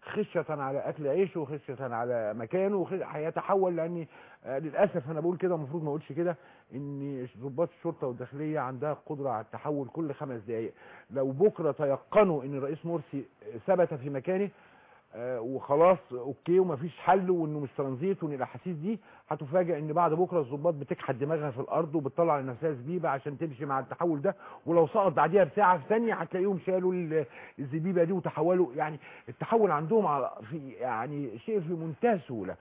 خشيه على اكل عيشه وخشيه على مكانه وخ- هيتحول لان آه، للاسف انا بقول كده المفروض ما اقولش كده ان ضباط الشرطه والداخليه عندها القدره على التحول كل خمس دقائق لو بكره تيقنوا ان الرئيس مرسي ثبت في مكانه آه، وخلاص اوكي ومفيش حل وانه مش ترانزيت وان الاحاسيس دي هتفاجئ ان بعد بكره الضباط بتكحت دماغها في الارض وبتطلع لنفسها زبيبه عشان تمشي مع التحول ده ولو سقط بعديها بساعه في ثانيه هتلاقيهم شالوا ال- الزبيبه دي وتحولوا يعني التحول عندهم على في يعني شيء في منتهى السهوله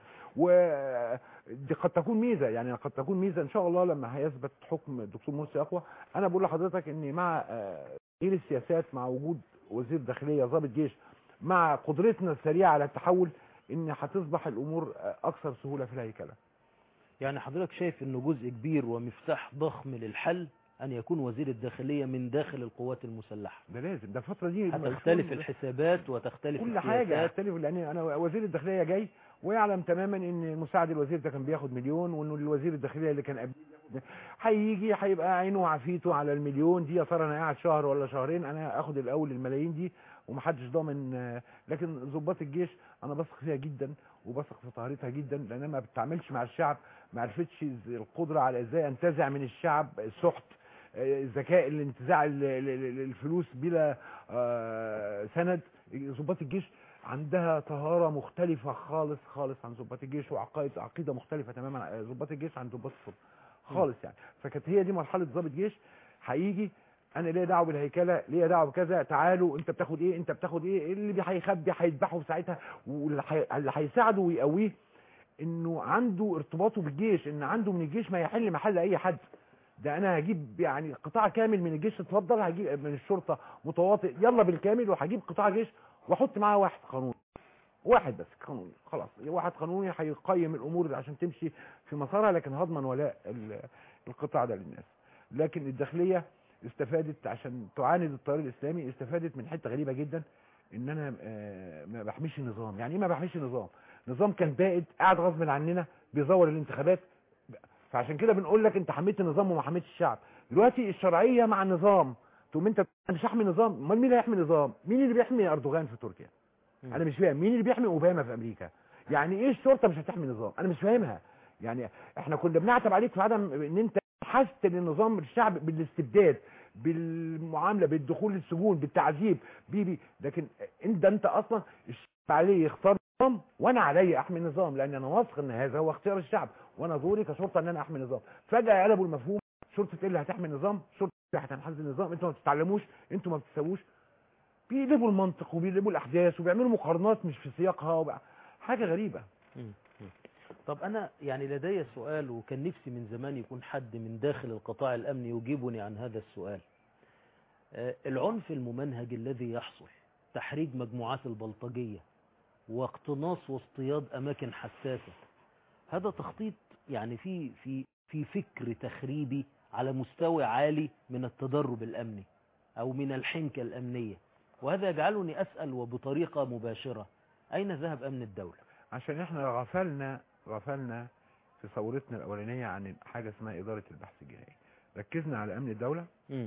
ودي قد تكون ميزه يعني قد تكون ميزه ان شاء الله لما هيثبت حكم الدكتور مرسي اقوى انا بقول لحضرتك ان مع آه، تغيير السياسات مع وجود وزير داخليه ضابط جيش مع قدرتنا السريعه على التحول ان هتصبح الامور آه، اكثر سهوله في الهيكله يعني حضرتك شايف انه جزء كبير ومفتاح ضخم للحل ان يكون وزير الداخلية من داخل القوات المسلحة ده لازم ده الفتره دي هتختلف الحسابات وتختلف كل حاجه السياسات هتختلف لان انا وزير الداخليه جاي ويعلم تماما ان مساعد الوزير ده كان بياخد مليون وانه الوزير الداخليه اللي كان قبل هيجي هيبقى عينه وعافيته على المليون دي يا ترى انا قاعد شهر ولا شهرين انا اخد الاول الملايين دي ومحدش ضامن آه، لكن ضباط الجيش انا بثق فيها جدا وبثق في طهارتها جدا لانها ما بتتعاملش مع الشعب ما عرفتش إز- القدره على ازاي انتزع من الشعب السحت آه، ذكاء الانتزاع ال- ال- ال- الفلوس بلا آه، سند ضباط الجيش عندها طهاره مختلفه خالص خالص عن ضباط الجيش وعقائد عقيده مختلفه تماما عن ضباط الجيش عن ضباط الشرطه خالص يعني فكانت هي دي مرحله ضابط جيش هيجي انا ليا دعوه بالهيكله ليا دعوه بكذا تعالوا انت بتاخد ايه انت بتاخد ايه اللي بي- هيخبي هيذبحه في ساعتها واللي هي- اللي هيساعده ويقويه انه عنده ارتباطه بالجيش ان عنده من الجيش ما يحل محل اي حد ده انا هجيب يعني قطاع كامل من الجيش اتفضل هجيب من الشرطه متواطئ يلا بالكامل وهجيب قطاع جيش واحط معاه واحد قانوني واحد بس قانوني خلاص واحد قانوني هيقيم الامور دي عشان تمشي في مسارها لكن هضمن ولاء ال- القطاع ده للناس لكن الداخليه استفادت عشان تعاند التيار الاسلامي استفادت من حته غريبه جدا ان انا آه، ما بحميش النظام يعني ايه ما بحميش النظام نظام كان بائد قاعد غصب عننا بيزور الانتخابات فعشان كده بنقول لك انت حميت النظام وما حميتش الشعب دلوقتي الشرعيه مع النظام تقوم انت انا مش هحمي نظام امال مين اللي هيحمي نظام مين اللي بيحمي اردوغان في تركيا مم. انا مش فاهم مين اللي بيحمي اوباما في امريكا يعني ايه الشرطه مش هتحمي نظام انا مش فاهمها يعني احنا كنا بنعتب عليك في عدم ان انت حست للنظام الشعب بالاستبداد بالمعامله بالدخول للسجون بالتعذيب بيبي لكن انت انت اصلا الشعب عليه يختار نظام وانا علي احمي النظام لان انا واثق ان هذا هو اختيار الشعب وانا دوري كشرطه ان انا احمي النظام فجاه قلبوا المفهوم شرطه ايه اللي هتحمي النظام شرطه اللي هتنحاز النظام انتوا ما بتتعلموش انتوا ما بتسووش بيقلبوا المنطق وبيقلبوا الاحداث وبيعملوا مقارنات مش في سياقها وبقى حاجه غريبه مم. مم. طب أنا يعني لدي سؤال وكان نفسي من زمان يكون حد من داخل القطاع الأمني يجيبني عن هذا السؤال آه، العنف الممنهج الذي يحصل تحريج مجموعات البلطجية واقتناص واصطياد أماكن حساسة هذا تخطيط يعني في في في فكر تخريبي على مستوى عالي من التدرب الأمني أو من الحنكة الأمنية وهذا يجعلني أسأل وبطريقة مباشرة أين ذهب أمن الدولة؟ عشان احنا غفلنا غفلنا في ثورتنا الاولانيه عن حاجه اسمها اداره البحث الجنائي ركزنا على امن الدوله مم.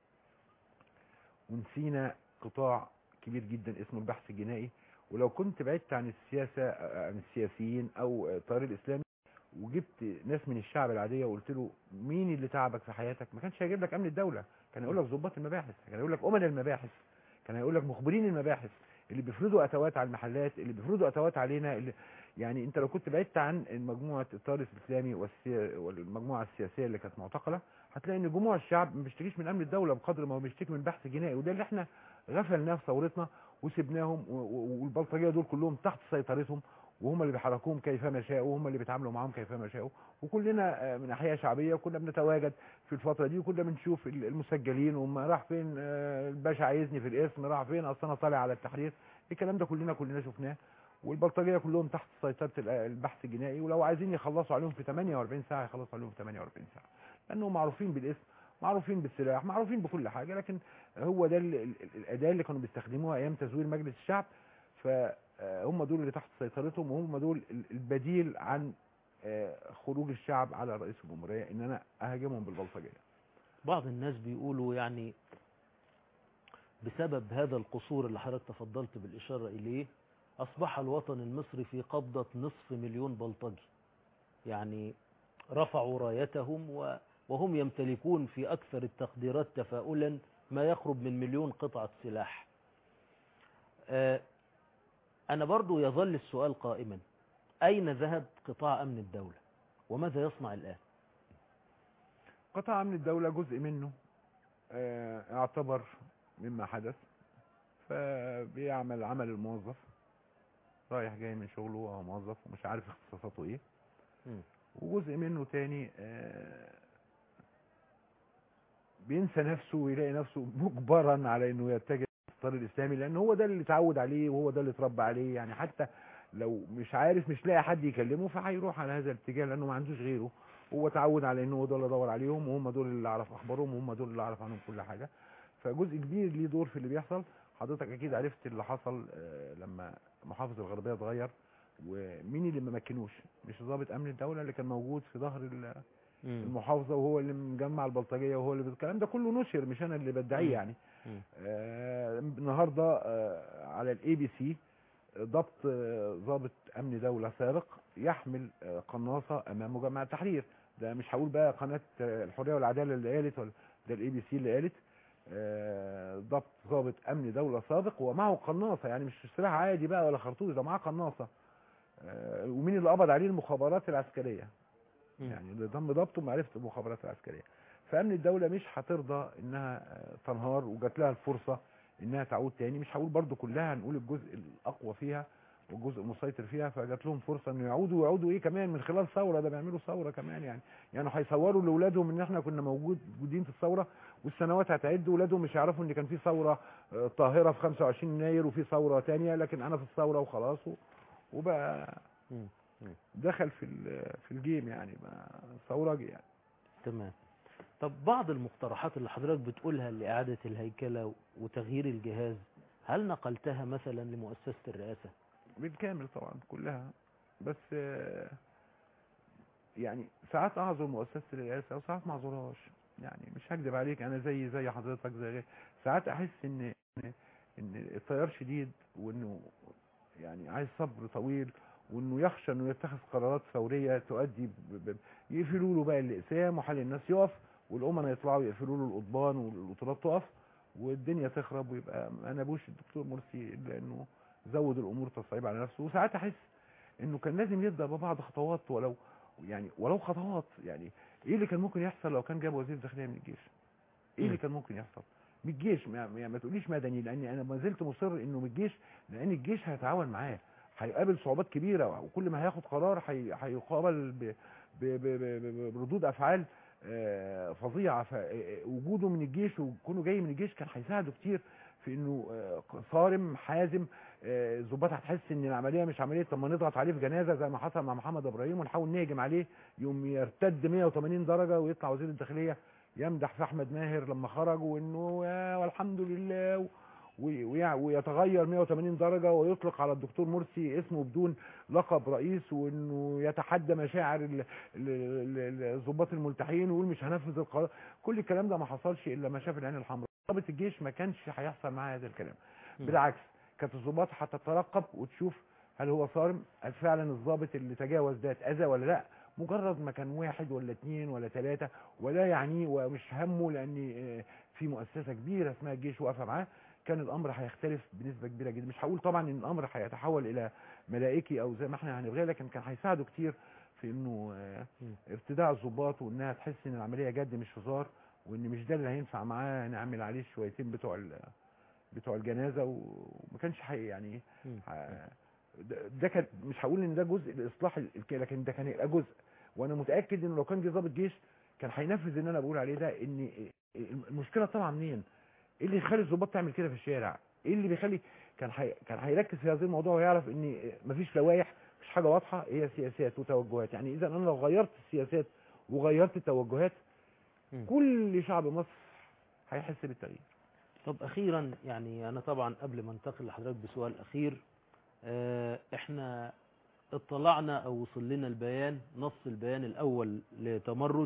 ونسينا قطاع كبير جدا اسمه البحث الجنائي ولو كنت بعدت عن السياسه عن السياسيين او التيار الاسلامي وجبت ناس من الشعب العاديه وقلت له مين اللي تعبك في حياتك ما كانش هيجيب لك امن الدوله كان هيقول لك ضباط المباحث كان هيقول لك امن المباحث كان هيقول لك مخبرين المباحث اللي بيفرضوا اتوات على المحلات اللي بيفرضوا اتوات علينا اللي يعني انت لو كنت بعدت عن مجموعه التيار الاسلامي والسي... والمجموعه السياسيه اللي كانت معتقله هتلاقي ان جموع الشعب ما بيشتكيش من امن الدوله بقدر ما هو بيشتكي من بحث جنائي وده اللي احنا غفلناه في ثورتنا وسبناهم و- و- والبلطجيه دول كلهم تحت سيطرتهم وهم اللي بيحركوهم كيفما شاءوا وهم اللي بيتعاملوا معاهم كيفما شاءوا وكلنا آه، من احياء شعبيه وكنا بنتواجد في الفتره دي وكنا بنشوف ال- المسجلين وهم راح فين آه، الباشا عايزني في الاسم راح فين اصل انا طالع على التحرير الكلام ده كلنا كلنا شفناه والبلطجيه كلهم تحت سيطره ال- البحث الجنائي ولو عايزين يخلصوا عليهم في 48 ساعه يخلصوا عليهم في 48 ساعه لانهم معروفين بالاسم معروفين بالسلاح معروفين بكل حاجه لكن هو ده ال- ال- الاداه اللي كانوا بيستخدموها ايام تزوير مجلس الشعب فهم دول اللي تحت سيطرتهم وهم دول ال- البديل عن آه، خروج الشعب على رئيس الجمهوريه ان انا اهاجمهم بالبلطجيه بعض الناس بيقولوا يعني بسبب هذا القصور اللي حضرتك تفضلت بالإشارة إليه أصبح الوطن المصري في قبضة نصف مليون بلطجي يعني رفعوا رايتهم و- وهم يمتلكون في أكثر التقديرات تفاؤلا ما يقرب من مليون قطعة سلاح آه، أنا برضو يظل السؤال قائما أين ذهب قطاع أمن الدولة وماذا يصنع الآن قطاع من الدولة جزء منه آه، اعتبر مما حدث فبيعمل عمل الموظف رايح جاي من شغله وهو موظف ومش عارف اختصاصاته ايه مم. وجزء منه تاني آه، بينسى نفسه ويلاقي نفسه مجبرا على انه يتجه الطريق الاسلامي لان هو ده اللي اتعود عليه وهو ده اللي اتربى عليه يعني حتى لو مش عارف مش لاقي حد يكلمه فهيروح على هذا الاتجاه لانه ما عندوش غيره هو اتعود على انه هو دول اللي ادور عليهم وهم دول اللي اعرف اخبارهم وهم دول اللي اعرف عنهم كل حاجه فجزء كبير ليه دور في اللي بيحصل حضرتك اكيد عرفت اللي حصل آه، لما محافظ الغربيه اتغير ومين اللي ما مكنوش مش ضابط امن الدوله اللي كان موجود في ظهر ال- مم. المحافظه وهو اللي مجمع البلطجيه وهو اللي الكلام ده كله نشر مش انا اللي بدعيه مم. يعني مم. آه، النهارده آه، على الاي بي سي ضبط آه، ضابط امن دوله سابق يحمل آه، قناصه امام مجمع التحرير ده مش هقول بقى قناه آه، الحريه والعداله اللي قالت ولا ده الاي بي سي اللي قالت آه، ضبط ضابط امن دوله سابق ومعه قناصه يعني مش سلاح عادي بقى ولا خرطوش ده معاه قناصه آه، ومين اللي قبض عليه المخابرات العسكريه مم. يعني اللي تم ضبطه معرفه المخابرات العسكريه فامن الدوله مش هترضى انها آه، تنهار وجات لها الفرصه انها تعود تاني مش هقول برضو كلها هنقول الجزء الاقوى فيها والجزء المسيطر فيها فجات لهم فرصه انه يعودوا ويعودوا ايه كمان من خلال ثوره ده بيعملوا ثوره كمان يعني يعني هيصوروا لاولادهم ان احنا كنا موجود موجودين في الثوره والسنوات هتعد واولادهم مش هيعرفوا ان كان في ثوره آه، طاهره في 25 يناير وفي ثوره تانية لكن انا في الثوره وخلاص و- وبقى مم. دخل في ال- في الجيم يعني بقى ثورجي يعني تمام طب بعض المقترحات اللي حضرتك بتقولها لإعادة الهيكلة وتغيير الجهاز هل نقلتها مثلا لمؤسسة الرئاسة بالكامل طبعا كلها بس آه، يعني ساعات اعذر مؤسسه الرئاسه وساعات ما اعذرهاش يعني مش هكذب عليك انا زي زي حضرتك زي غير ساعات احس ان ان إن التيار شديد وانه يعني عايز صبر طويل وانه يخشى انه يتخذ قرارات فوريه تؤدي ب- ب- يقفلوا له بقى الاقسام وحال الناس يقف والامنا يطلعوا يقفلوا له القضبان والقطارات تقف والدنيا تخرب ويبقى ما نبوش الدكتور مرسي الا انه زود الامور تصعيب على نفسه وساعات احس انه كان لازم يبدا ببعض خطوات ولو يعني ولو خطوات يعني ايه اللي كان ممكن يحصل لو كان جاب وزير داخليه من الجيش ايه اللي مم. كان ممكن يحصل من الجيش ما, ما ما تقوليش مدني لاني انا ما زلت مصر انه من الجيش لان الجيش هيتعاون معاه هيقابل صعوبات كبيره وكل ما هياخد قرار هي- هيقابل ب- ب- ب- ب- ب- بردود افعال آه، فظيعه فوجوده من الجيش وكونه جاي من الجيش كان هيساعده كتير في انه آه، صارم حازم آه، الظباط هتحس ان العمليه مش عمليه طب ما نضغط عليه في جنازه زي ما حصل مع محمد ابراهيم ونحاول نهجم عليه يوم يرتد 180 درجه ويطلع وزير الداخليه يمدح في احمد ماهر لما خرج وانه يا والحمد لله و- وي- ويع- ويتغير 180 درجه ويطلق على الدكتور مرسي اسمه بدون لقب رئيس وانه يتحدى مشاعر ال- ال- ال- الضباط الملتحين ويقول مش هنفذ القرار كل الكلام ده ما حصلش الا ما شاف العين الحمراء ضابط الجيش ما كانش هيحصل معاه هذا الكلام مم. بالعكس كانت الضباط هتترقب وتشوف هل هو صارم هل فعلا الضابط اللي تجاوز ده اتاذى ولا لا مجرد ما كان واحد ولا اتنين ولا ثلاثة ولا يعنيه ومش همه لان آه، في مؤسسة كبيرة اسمها الجيش واقفة معاه كان الامر هيختلف بنسبة كبيرة جدا مش هقول طبعا ان الامر هيتحول الى ملائكي او زي ما احنا هنبغيه لكن كان هيساعده كتير في انه آه، مم. ارتداع الضباط وانها تحس ان العملية جد مش هزار وان مش ده اللي هينفع معاه نعمل عليه شويتين بتوع ال- بتوع الجنازة وما كانش حقيقي يعني مم. ح- ده ده كان مش هقول ان ده جزء لاصلاح ال- الك- لكن ده كان هيبقى جزء وانا متاكد انه لو كان جه ضابط جيش كان هينفذ اللي انا بقول عليه ده ان المشكله طالعه منين؟ ايه اللي يخلي الضباط تعمل كده في الشارع؟ ايه اللي بيخلي كان حي... كان هيركز في هذا الموضوع ويعرف ان مفيش لوائح مفيش حاجه واضحه هي سياسات وتوجهات يعني اذا انا لو غيرت السياسات وغيرت التوجهات مم. كل شعب مصر هيحس بالتغيير طب أخيرا يعني أنا طبعا قبل ما انتقل لحضرتك بسؤال أخير آه، احنا اطلعنا أو وصل لنا البيان نص البيان الأول لتمرد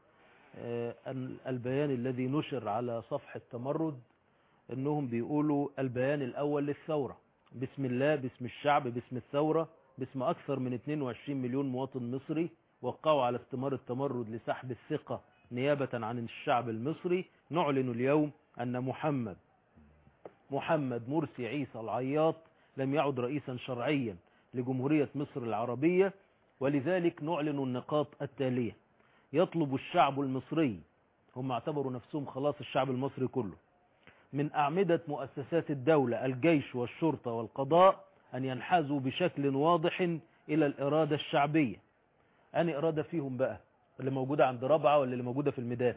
آه، أن البيان الذي نشر على صفحة تمرد انهم بيقولوا البيان الاول للثورة باسم الله باسم الشعب باسم الثورة باسم أكثر من 22 مليون مواطن مصري وقعوا على استمار التمرد لسحب الثقة نيابة عن الشعب المصري نعلن اليوم أن محمد محمد مرسي عيسى العياط لم يعد رئيسا شرعيا لجمهورية مصر العربية ولذلك نعلن النقاط التالية يطلب الشعب المصري هم اعتبروا نفسهم خلاص الشعب المصري كله من أعمدة مؤسسات الدولة الجيش والشرطة والقضاء أن ينحازوا بشكل واضح إلى الإرادة الشعبية أني إرادة فيهم بقى اللي موجودة عند رابعة ولا اللي موجودة في الميدان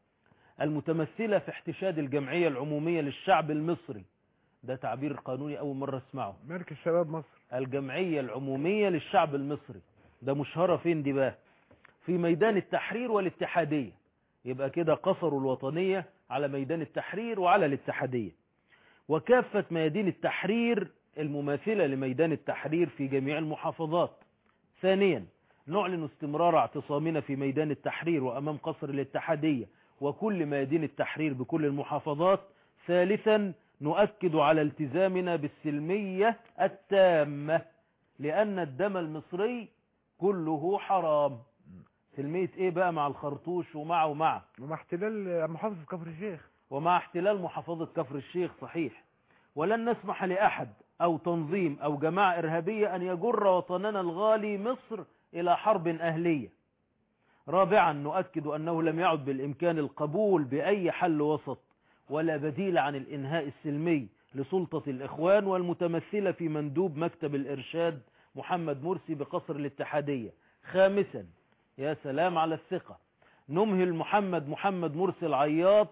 المتمثلة في احتشاد الجمعية العمومية للشعب المصري ده تعبير قانوني أول مرة اسمعه مركز شباب مصر الجمعية العمومية للشعب المصري ده مشهرة فين دي بقى في ميدان التحرير والاتحادية يبقى كده قصروا الوطنية على ميدان التحرير وعلى الاتحادية وكافة ميادين التحرير المماثلة لميدان التحرير في جميع المحافظات ثانيا نعلن استمرار اعتصامنا في ميدان التحرير وأمام قصر الاتحادية وكل ميادين التحرير بكل المحافظات ثالثا نؤكد على التزامنا بالسلمية التامة لأن الدم المصري كله حرام سلمية ايه بقى مع الخرطوش ومع ومع ومع احتلال محافظة كفر الشيخ ومع احتلال محافظة كفر الشيخ صحيح ولن نسمح لأحد أو تنظيم أو جماعة إرهابية أن يجر وطننا الغالي مصر إلى حرب أهلية رابعا نؤكد أنه لم يعد بالإمكان القبول بأي حل وسط ولا بديل عن الإنهاء السلمي لسلطة الإخوان والمتمثلة في مندوب مكتب الإرشاد محمد مرسي بقصر الاتحادية خامسا يا سلام على الثقة نمهل محمد محمد مرسي العياط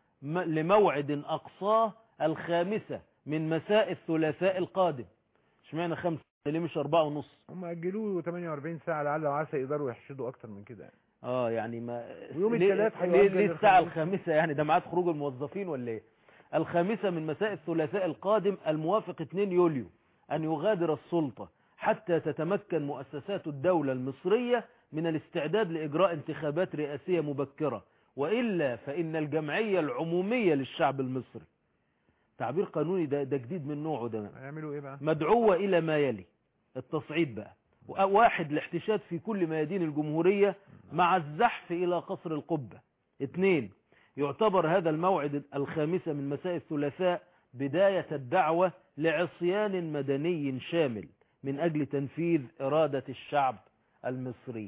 لموعد أقصاه الخامسة من مساء الثلاثاء القادم اشمعنى خمسة ليه مش أربعة ونص هم أجلوه 48 ساعة لعل وعسى يقدروا يحشدوا أكتر من كده يعني. اه يعني ما ويوم ليه- الثلاث ليه, هيؤجل ليه الساعة للخميس. الخامسة يعني ده ميعاد خروج الموظفين ولا ايه الخامسة من مساء الثلاثاء القادم الموافق 2 يوليو أن يغادر السلطة حتى تتمكن مؤسسات الدولة المصرية من الاستعداد لإجراء انتخابات رئاسية مبكرة وإلا فإن الجمعية العمومية للشعب المصري تعبير قانوني ده, ده جديد من نوعه ده هيعملوا إيه بقى؟ مدعوة إلى ما يلي التصعيد بقى واحد الاحتشاد في كل ميادين الجمهورية مع الزحف إلى قصر القبة اثنين يعتبر هذا الموعد الخامسة من مساء الثلاثاء بداية الدعوة لعصيان مدني شامل من أجل تنفيذ إرادة الشعب المصري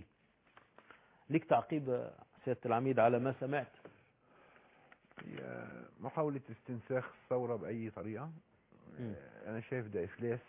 ليك تعقيب يا سيادة العميد على ما سمعت هي محاولة استنساخ الثورة بأي طريقة مم. آه، أنا شايف ده إفلاس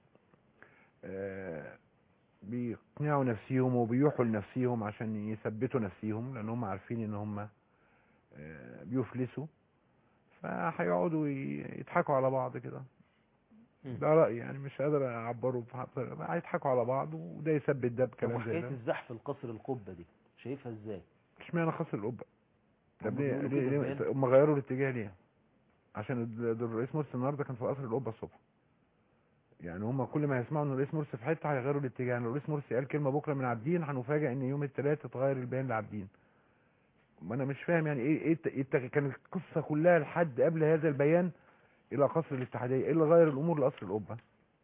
آه، بيقنعوا نفسيهم وبيوحوا لنفسيهم عشان يثبتوا نفسيهم لأن هم عارفين إن هم آه، بيفلسوا فهيقعدوا ي- يضحكوا على بعض كده مم. ده رأيي يعني مش قادر أعبره بطريقة هيضحكوا على بعض وده يثبت ده طب بكلام زي وحكاية ده الزحف القصر القبة دي شايفها ازاي اشمعنى خاص القبة هم طب ليه بيقولوا ليه- كده ليه- زمان. هم غيروا الاتجاه ليه عشان ال- ده الرئيس مرسي النهارده كان في قصر القبه الصبح يعني هم كل ما يسمعوا ان الرئيس مرسي في حته هيغيروا الاتجاه يعني الرئيس مرسي قال كلمه بكره من عابدين هنفاجئ ان يوم الثلاث اتغير البيان لعابدين ما انا مش فاهم يعني ايه ايه الت- إيه الت- كان القصه كلها لحد قبل هذا البيان الى قصر الاتحاديه ايه اللي غير الامور لقصر القبه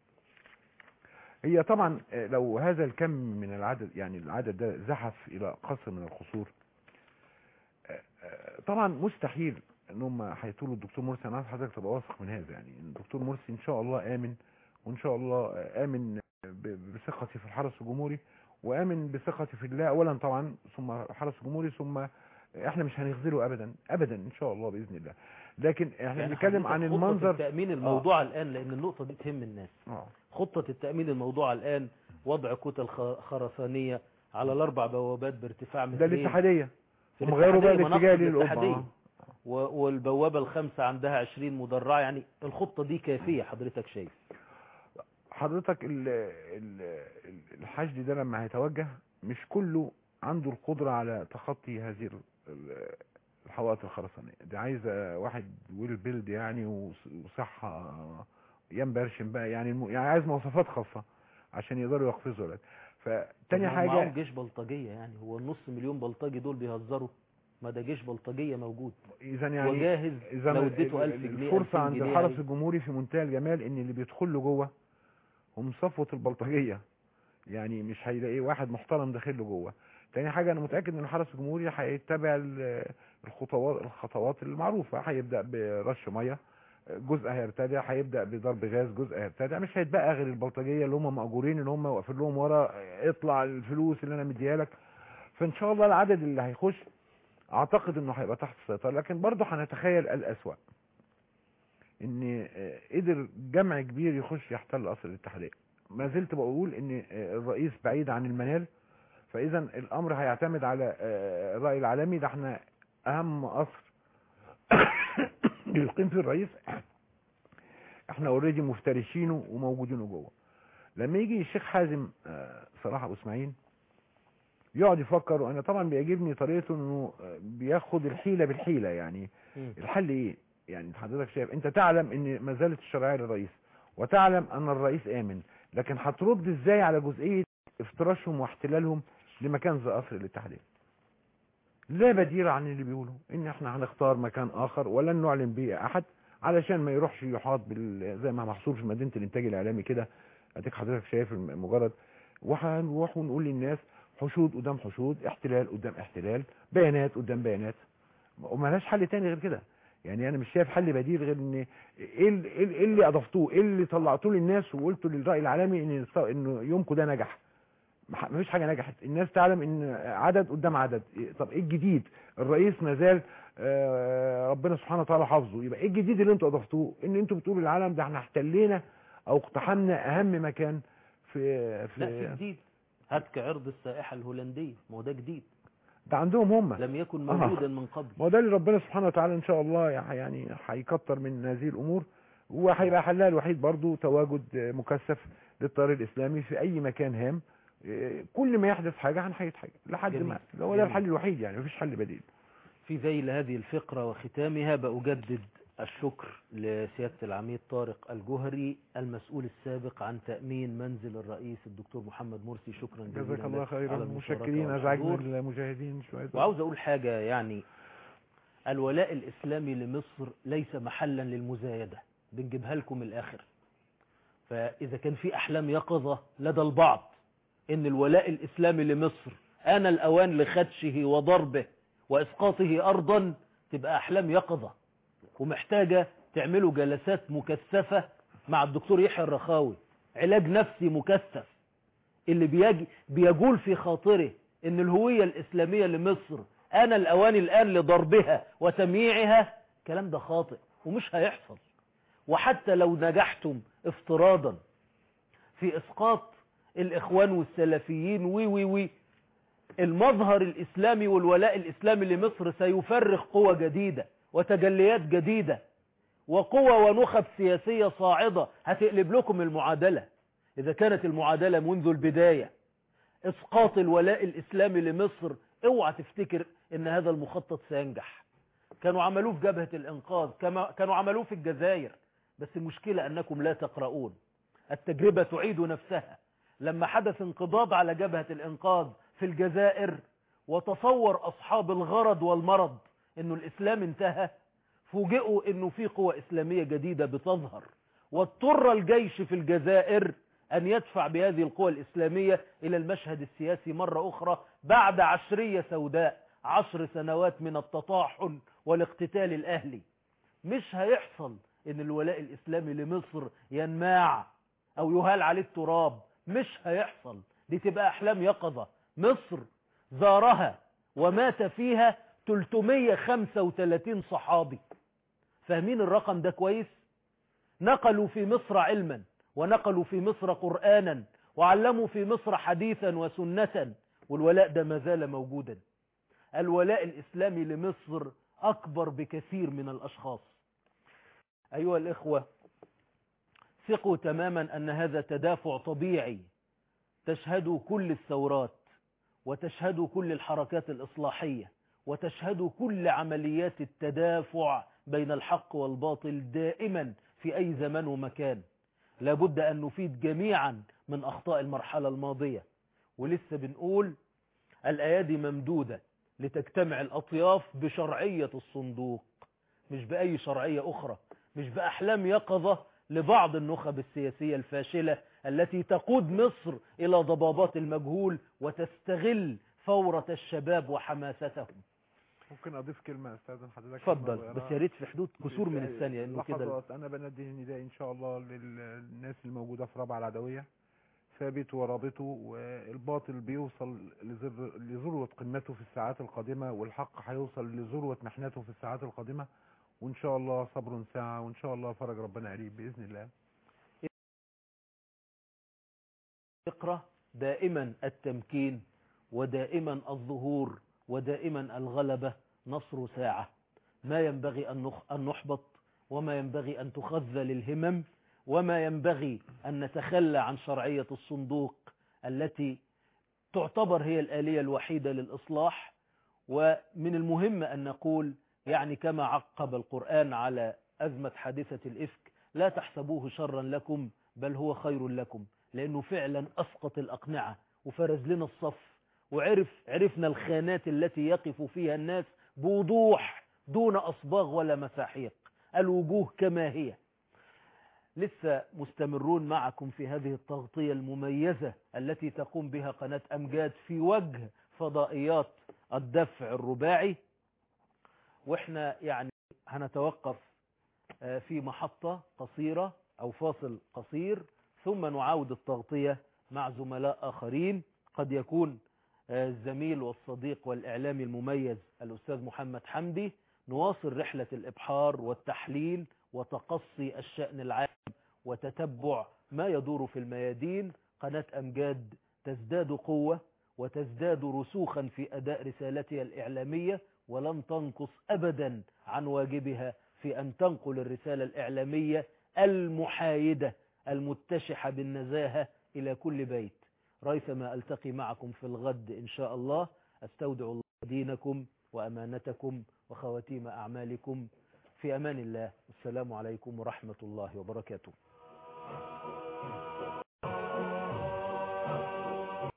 هي طبعا آه، لو هذا الكم من العدد يعني العدد ده زحف الى قصر من القصور آه، آه، طبعا مستحيل ان هم هيطولوا الدكتور مرسي انا عايز حضرتك تبقى واثق من هذا يعني إن الدكتور مرسي ان شاء الله امن وان شاء الله آه، امن ب- بثقتي في الحرس الجمهوري وامن بثقتي في الله اولا طبعا ثم الحرس الجمهوري ثم احنا مش هنخذله ابدا ابدا ان شاء الله باذن الله لكن احنا يعني بنتكلم حضرتك عن خطة المنظر التأمين الموضوع الآن لأن النقطة دي تهم الناس اه خطة التأمين الموضوع الآن وضع كتل خ- خرسانية على الأربع بوابات بارتفاع ده مترين الاتحاديه في هم غيروا بقى الاتحادية، الاتجاه مناطق للقبه الاتحادية. آه. و- والبوابة الخامسة عندها 20 مدرعة يعني الخطة دي كافية حضرتك شايف حضرتك ال ال ال- الحشد ده لما هيتوجه مش كله عنده القدرة على تخطي هذه ال- ال- الحوائط الخرسانية دي عايزة واحد ويل بيلد يعني وص- وصحة ينبرشم بقى يعني الم- يعني عايز مواصفات خاصة عشان يقدروا يقفزوا لك فتاني طب ما هم معاهم حاجة جيش بلطجية يعني هو النص مليون بلطجي دول بيهزروا ما ده جيش بلطجية موجود اذا يعني وجاهز اذا لو ال- اديته ال- 1000 جنيه الفرصه 2000 عند جنيه الحرس هي- الجمهوري في منتهى الجمال ان اللي بيدخل له جوه هم صفوه البلطجيه يعني مش هيلاقي واحد محترم داخل له جوه تاني حاجه انا متاكد ان الحرس الجمهوري هيتبع ال- الخطوات الخطوات المعروفه هيبدا برش ميه جزء هيرتدع هيبدا بضرب غاز جزء هيرتدع مش هيتبقى غير البلطجيه اللي هم مأجورين اللي هم واقفين لهم ورا اطلع الفلوس اللي انا مديها لك فان شاء الله العدد اللي هيخش اعتقد انه هيبقى تحت السيطره لكن برضه هنتخيل الاسوأ ان آه، قدر جمع كبير يخش يحتل قصر الاتحاديه ما زلت بقول ان آه، الرئيس بعيد عن المنال فاذا الامر هيعتمد على آه، الراي العالمي ده احنا اهم قصر يقيم فيه الرئيس احنا اوريدي مفترشينه وموجودينه جوه لما يجي الشيخ حازم آه، صلاح ابو اسماعيل يقعد يفكر وانا طبعا بيعجبني طريقته انه آه، بياخد الحيله بالحيله يعني مم. الحل ايه يعني حضرتك شايف انت تعلم ان ما زالت الشرعيه للرئيس وتعلم ان الرئيس امن لكن هترد ازاي على جزئيه افتراشهم واحتلالهم لمكان زي قصر الاتحاديه لا بديل عن اللي بيقولوا ان احنا هنختار مكان اخر ولن نعلن به احد علشان ما يروحش يحاط بال... زي ما محصور في مدينه الانتاج الاعلامي كده اديك حضرتك شايف الم- مجرد وهنروح ونقول للناس حشود قدام حشود احتلال قدام احتلال بيانات قدام بيانات وملهاش حل تاني غير كده يعني انا مش شايف حل بديل غير ان ايه ال- ايه ال- إيه اللي اضفتوه ايه اللي طلعتوه للناس وقلتوا للراي العالمي ان الص- انه يومكم ده نجح ما مفيش حاجه نجحت الناس تعلم ان عدد قدام عدد إيه- طب ايه الجديد الرئيس ما زال آه، ربنا سبحانه وتعالى حافظه يبقى ايه الجديد اللي انتوا اضفتوه ان انتوا بتقولوا للعالم ده احنا احتلينا او اقتحمنا اهم مكان في لا في في جديد هتك عرض السائحة الهولندية ما هو ده جديد ده عندهم هم لم يكن آه. موجودا من قبل ما هو ده اللي ربنا سبحانه وتعالى ان شاء الله يع- يعني هيكتر من هذه الامور وهيبقى حلها الوحيد برضو تواجد آه، مكثف للتيار الاسلامي في اي مكان هام آه، كل ما يحدث حاجه هنحيد حاجه لحد جميل. ما هو ده جميل. الحل الوحيد يعني مفيش حل بديل في ذيل هذه الفقرة وختامها بأجدد الشكر لسيادة العميد طارق الجهري المسؤول السابق عن تأمين منزل الرئيس الدكتور محمد مرسي شكرا جزيلا جزاك الله لك خيرا على المشاركة مشكرين والحضور. ازعجنا المجاهدين شويه وعاوز أقول حاجة يعني الولاء الإسلامي لمصر ليس محلا للمزايدة بنجيبها لكم الآخر فإذا كان في أحلام يقظة لدى البعض إن الولاء الإسلامي لمصر آن الأوان لخدشه وضربه وإسقاطه أرضا تبقى أحلام يقظة ومحتاجة تعملوا جلسات مكثفة مع الدكتور يحيى الرخاوي علاج نفسي مكثف اللي بيجي بيجول في خاطره ان الهوية الاسلامية لمصر انا الاوان الان لضربها وتمييعها الكلام ده خاطئ ومش هيحصل وحتى لو نجحتم افتراضا في اسقاط الاخوان والسلفيين وي وي وي المظهر الاسلامي والولاء الاسلامي لمصر سيفرخ قوة جديدة وتجليات جديدة وقوة ونخب سياسية صاعدة هتقلب لكم المعادلة إذا كانت المعادلة منذ البداية إسقاط الولاء الإسلامي لمصر اوعى تفتكر إن هذا المخطط سينجح كانوا عملوه في جبهة الإنقاذ كما كانوا عملوه في الجزائر بس المشكلة أنكم لا تقرؤون التجربة تعيد نفسها لما حدث انقضاض على جبهة الإنقاذ في الجزائر وتصور أصحاب الغرض والمرض أنه الإسلام انتهى فوجئوا أنه في قوة إسلامية جديدة بتظهر واضطر الجيش في الجزائر أن يدفع بهذه القوى الإسلامية إلى المشهد السياسي مرة أخرى بعد عشرية سوداء عشر سنوات من التطاحن والاقتتال الأهلي مش هيحصل ان الولاء الاسلامي لمصر ينماع او يهال عليه التراب مش هيحصل دي تبقى احلام يقظة مصر زارها ومات فيها 335 صحابي فاهمين الرقم ده كويس نقلوا في مصر علما ونقلوا في مصر قرآنا وعلموا في مصر حديثا وسنة والولاء ده ما زال موجودا الولاء الإسلامي لمصر أكبر بكثير من الأشخاص أيها الإخوة ثقوا تماما أن هذا تدافع طبيعي تشهد كل الثورات وتشهد كل الحركات الإصلاحية وتشهد كل عمليات التدافع بين الحق والباطل دائما في أي زمان ومكان لابد أن نفيد جميعا من أخطاء المرحلة الماضية ولسه بنقول الأيادي ممدودة لتجتمع الأطياف بشرعية الصندوق مش بأي شرعية أخرى مش بأحلام يقظة لبعض النخب السياسية الفاشلة التي تقود مصر إلى ضبابات المجهول وتستغل فورة الشباب وحماستهم ممكن اضيف كلمه استاذن حضرتك اتفضل كلمة بس صغيرة؟ يا ريت في حدود كسور من الثانية انه كده لحظات انا بندي نداء ان شاء الله للناس الموجوده في رابعه العدويه ثابتوا ورابطوا والباطل بيوصل لذر- لذروه قمته في الساعات القادمه والحق هيوصل لذروه محنته في الساعات القادمه وان شاء الله صبر ساعه وان شاء الله فرج ربنا قريب باذن الله اقرأ دائما التمكين ودائما الظهور ودائما الغلبة نصر ساعة ما ينبغي أن نخ- أن نحبط وما ينبغي أن تخذل الهمم وما ينبغي أن نتخلى عن شرعية الصندوق التي تعتبر هي الآلية الوحيدة للإصلاح ومن المهم أن نقول يعني كما عقب القرآن على أزمة حادثة الإفك لا تحسبوه شرا لكم بل هو خير لكم لأنه فعلا أسقط الأقنعة وفرز لنا الصف وعرف عرفنا الخانات التي يقف فيها الناس بوضوح دون أصباغ ولا مساحيق الوجوه كما هي لسه مستمرون معكم في هذه التغطية المميزة التي تقوم بها قناة أمجاد في وجه فضائيات الدفع الرباعي واحنا يعني هنتوقف آه، في محطة قصيرة أو فاصل قصير ثم نعاود التغطية مع زملاء آخرين قد يكون آه، الزميل والصديق والإعلامي المميز الأستاذ محمد حمدي نواصل رحلة الإبحار والتحليل وتقصي الشأن العام وتتبع ما يدور في الميادين قناة أمجاد تزداد قوة وتزداد رسوخا في أداء رسالتها الإعلامية ولن تنقص أبدا عن واجبها في أن تنقل الرسالة الإعلامية المحايدة المتشحة بالنزاهة إلى كل بيت ريثما ألتقي معكم في الغد إن شاء الله أستودع الله دينكم وأمانتكم وخواتيم أعمالكم في أمان الله السلام عليكم ورحمة الله وبركاته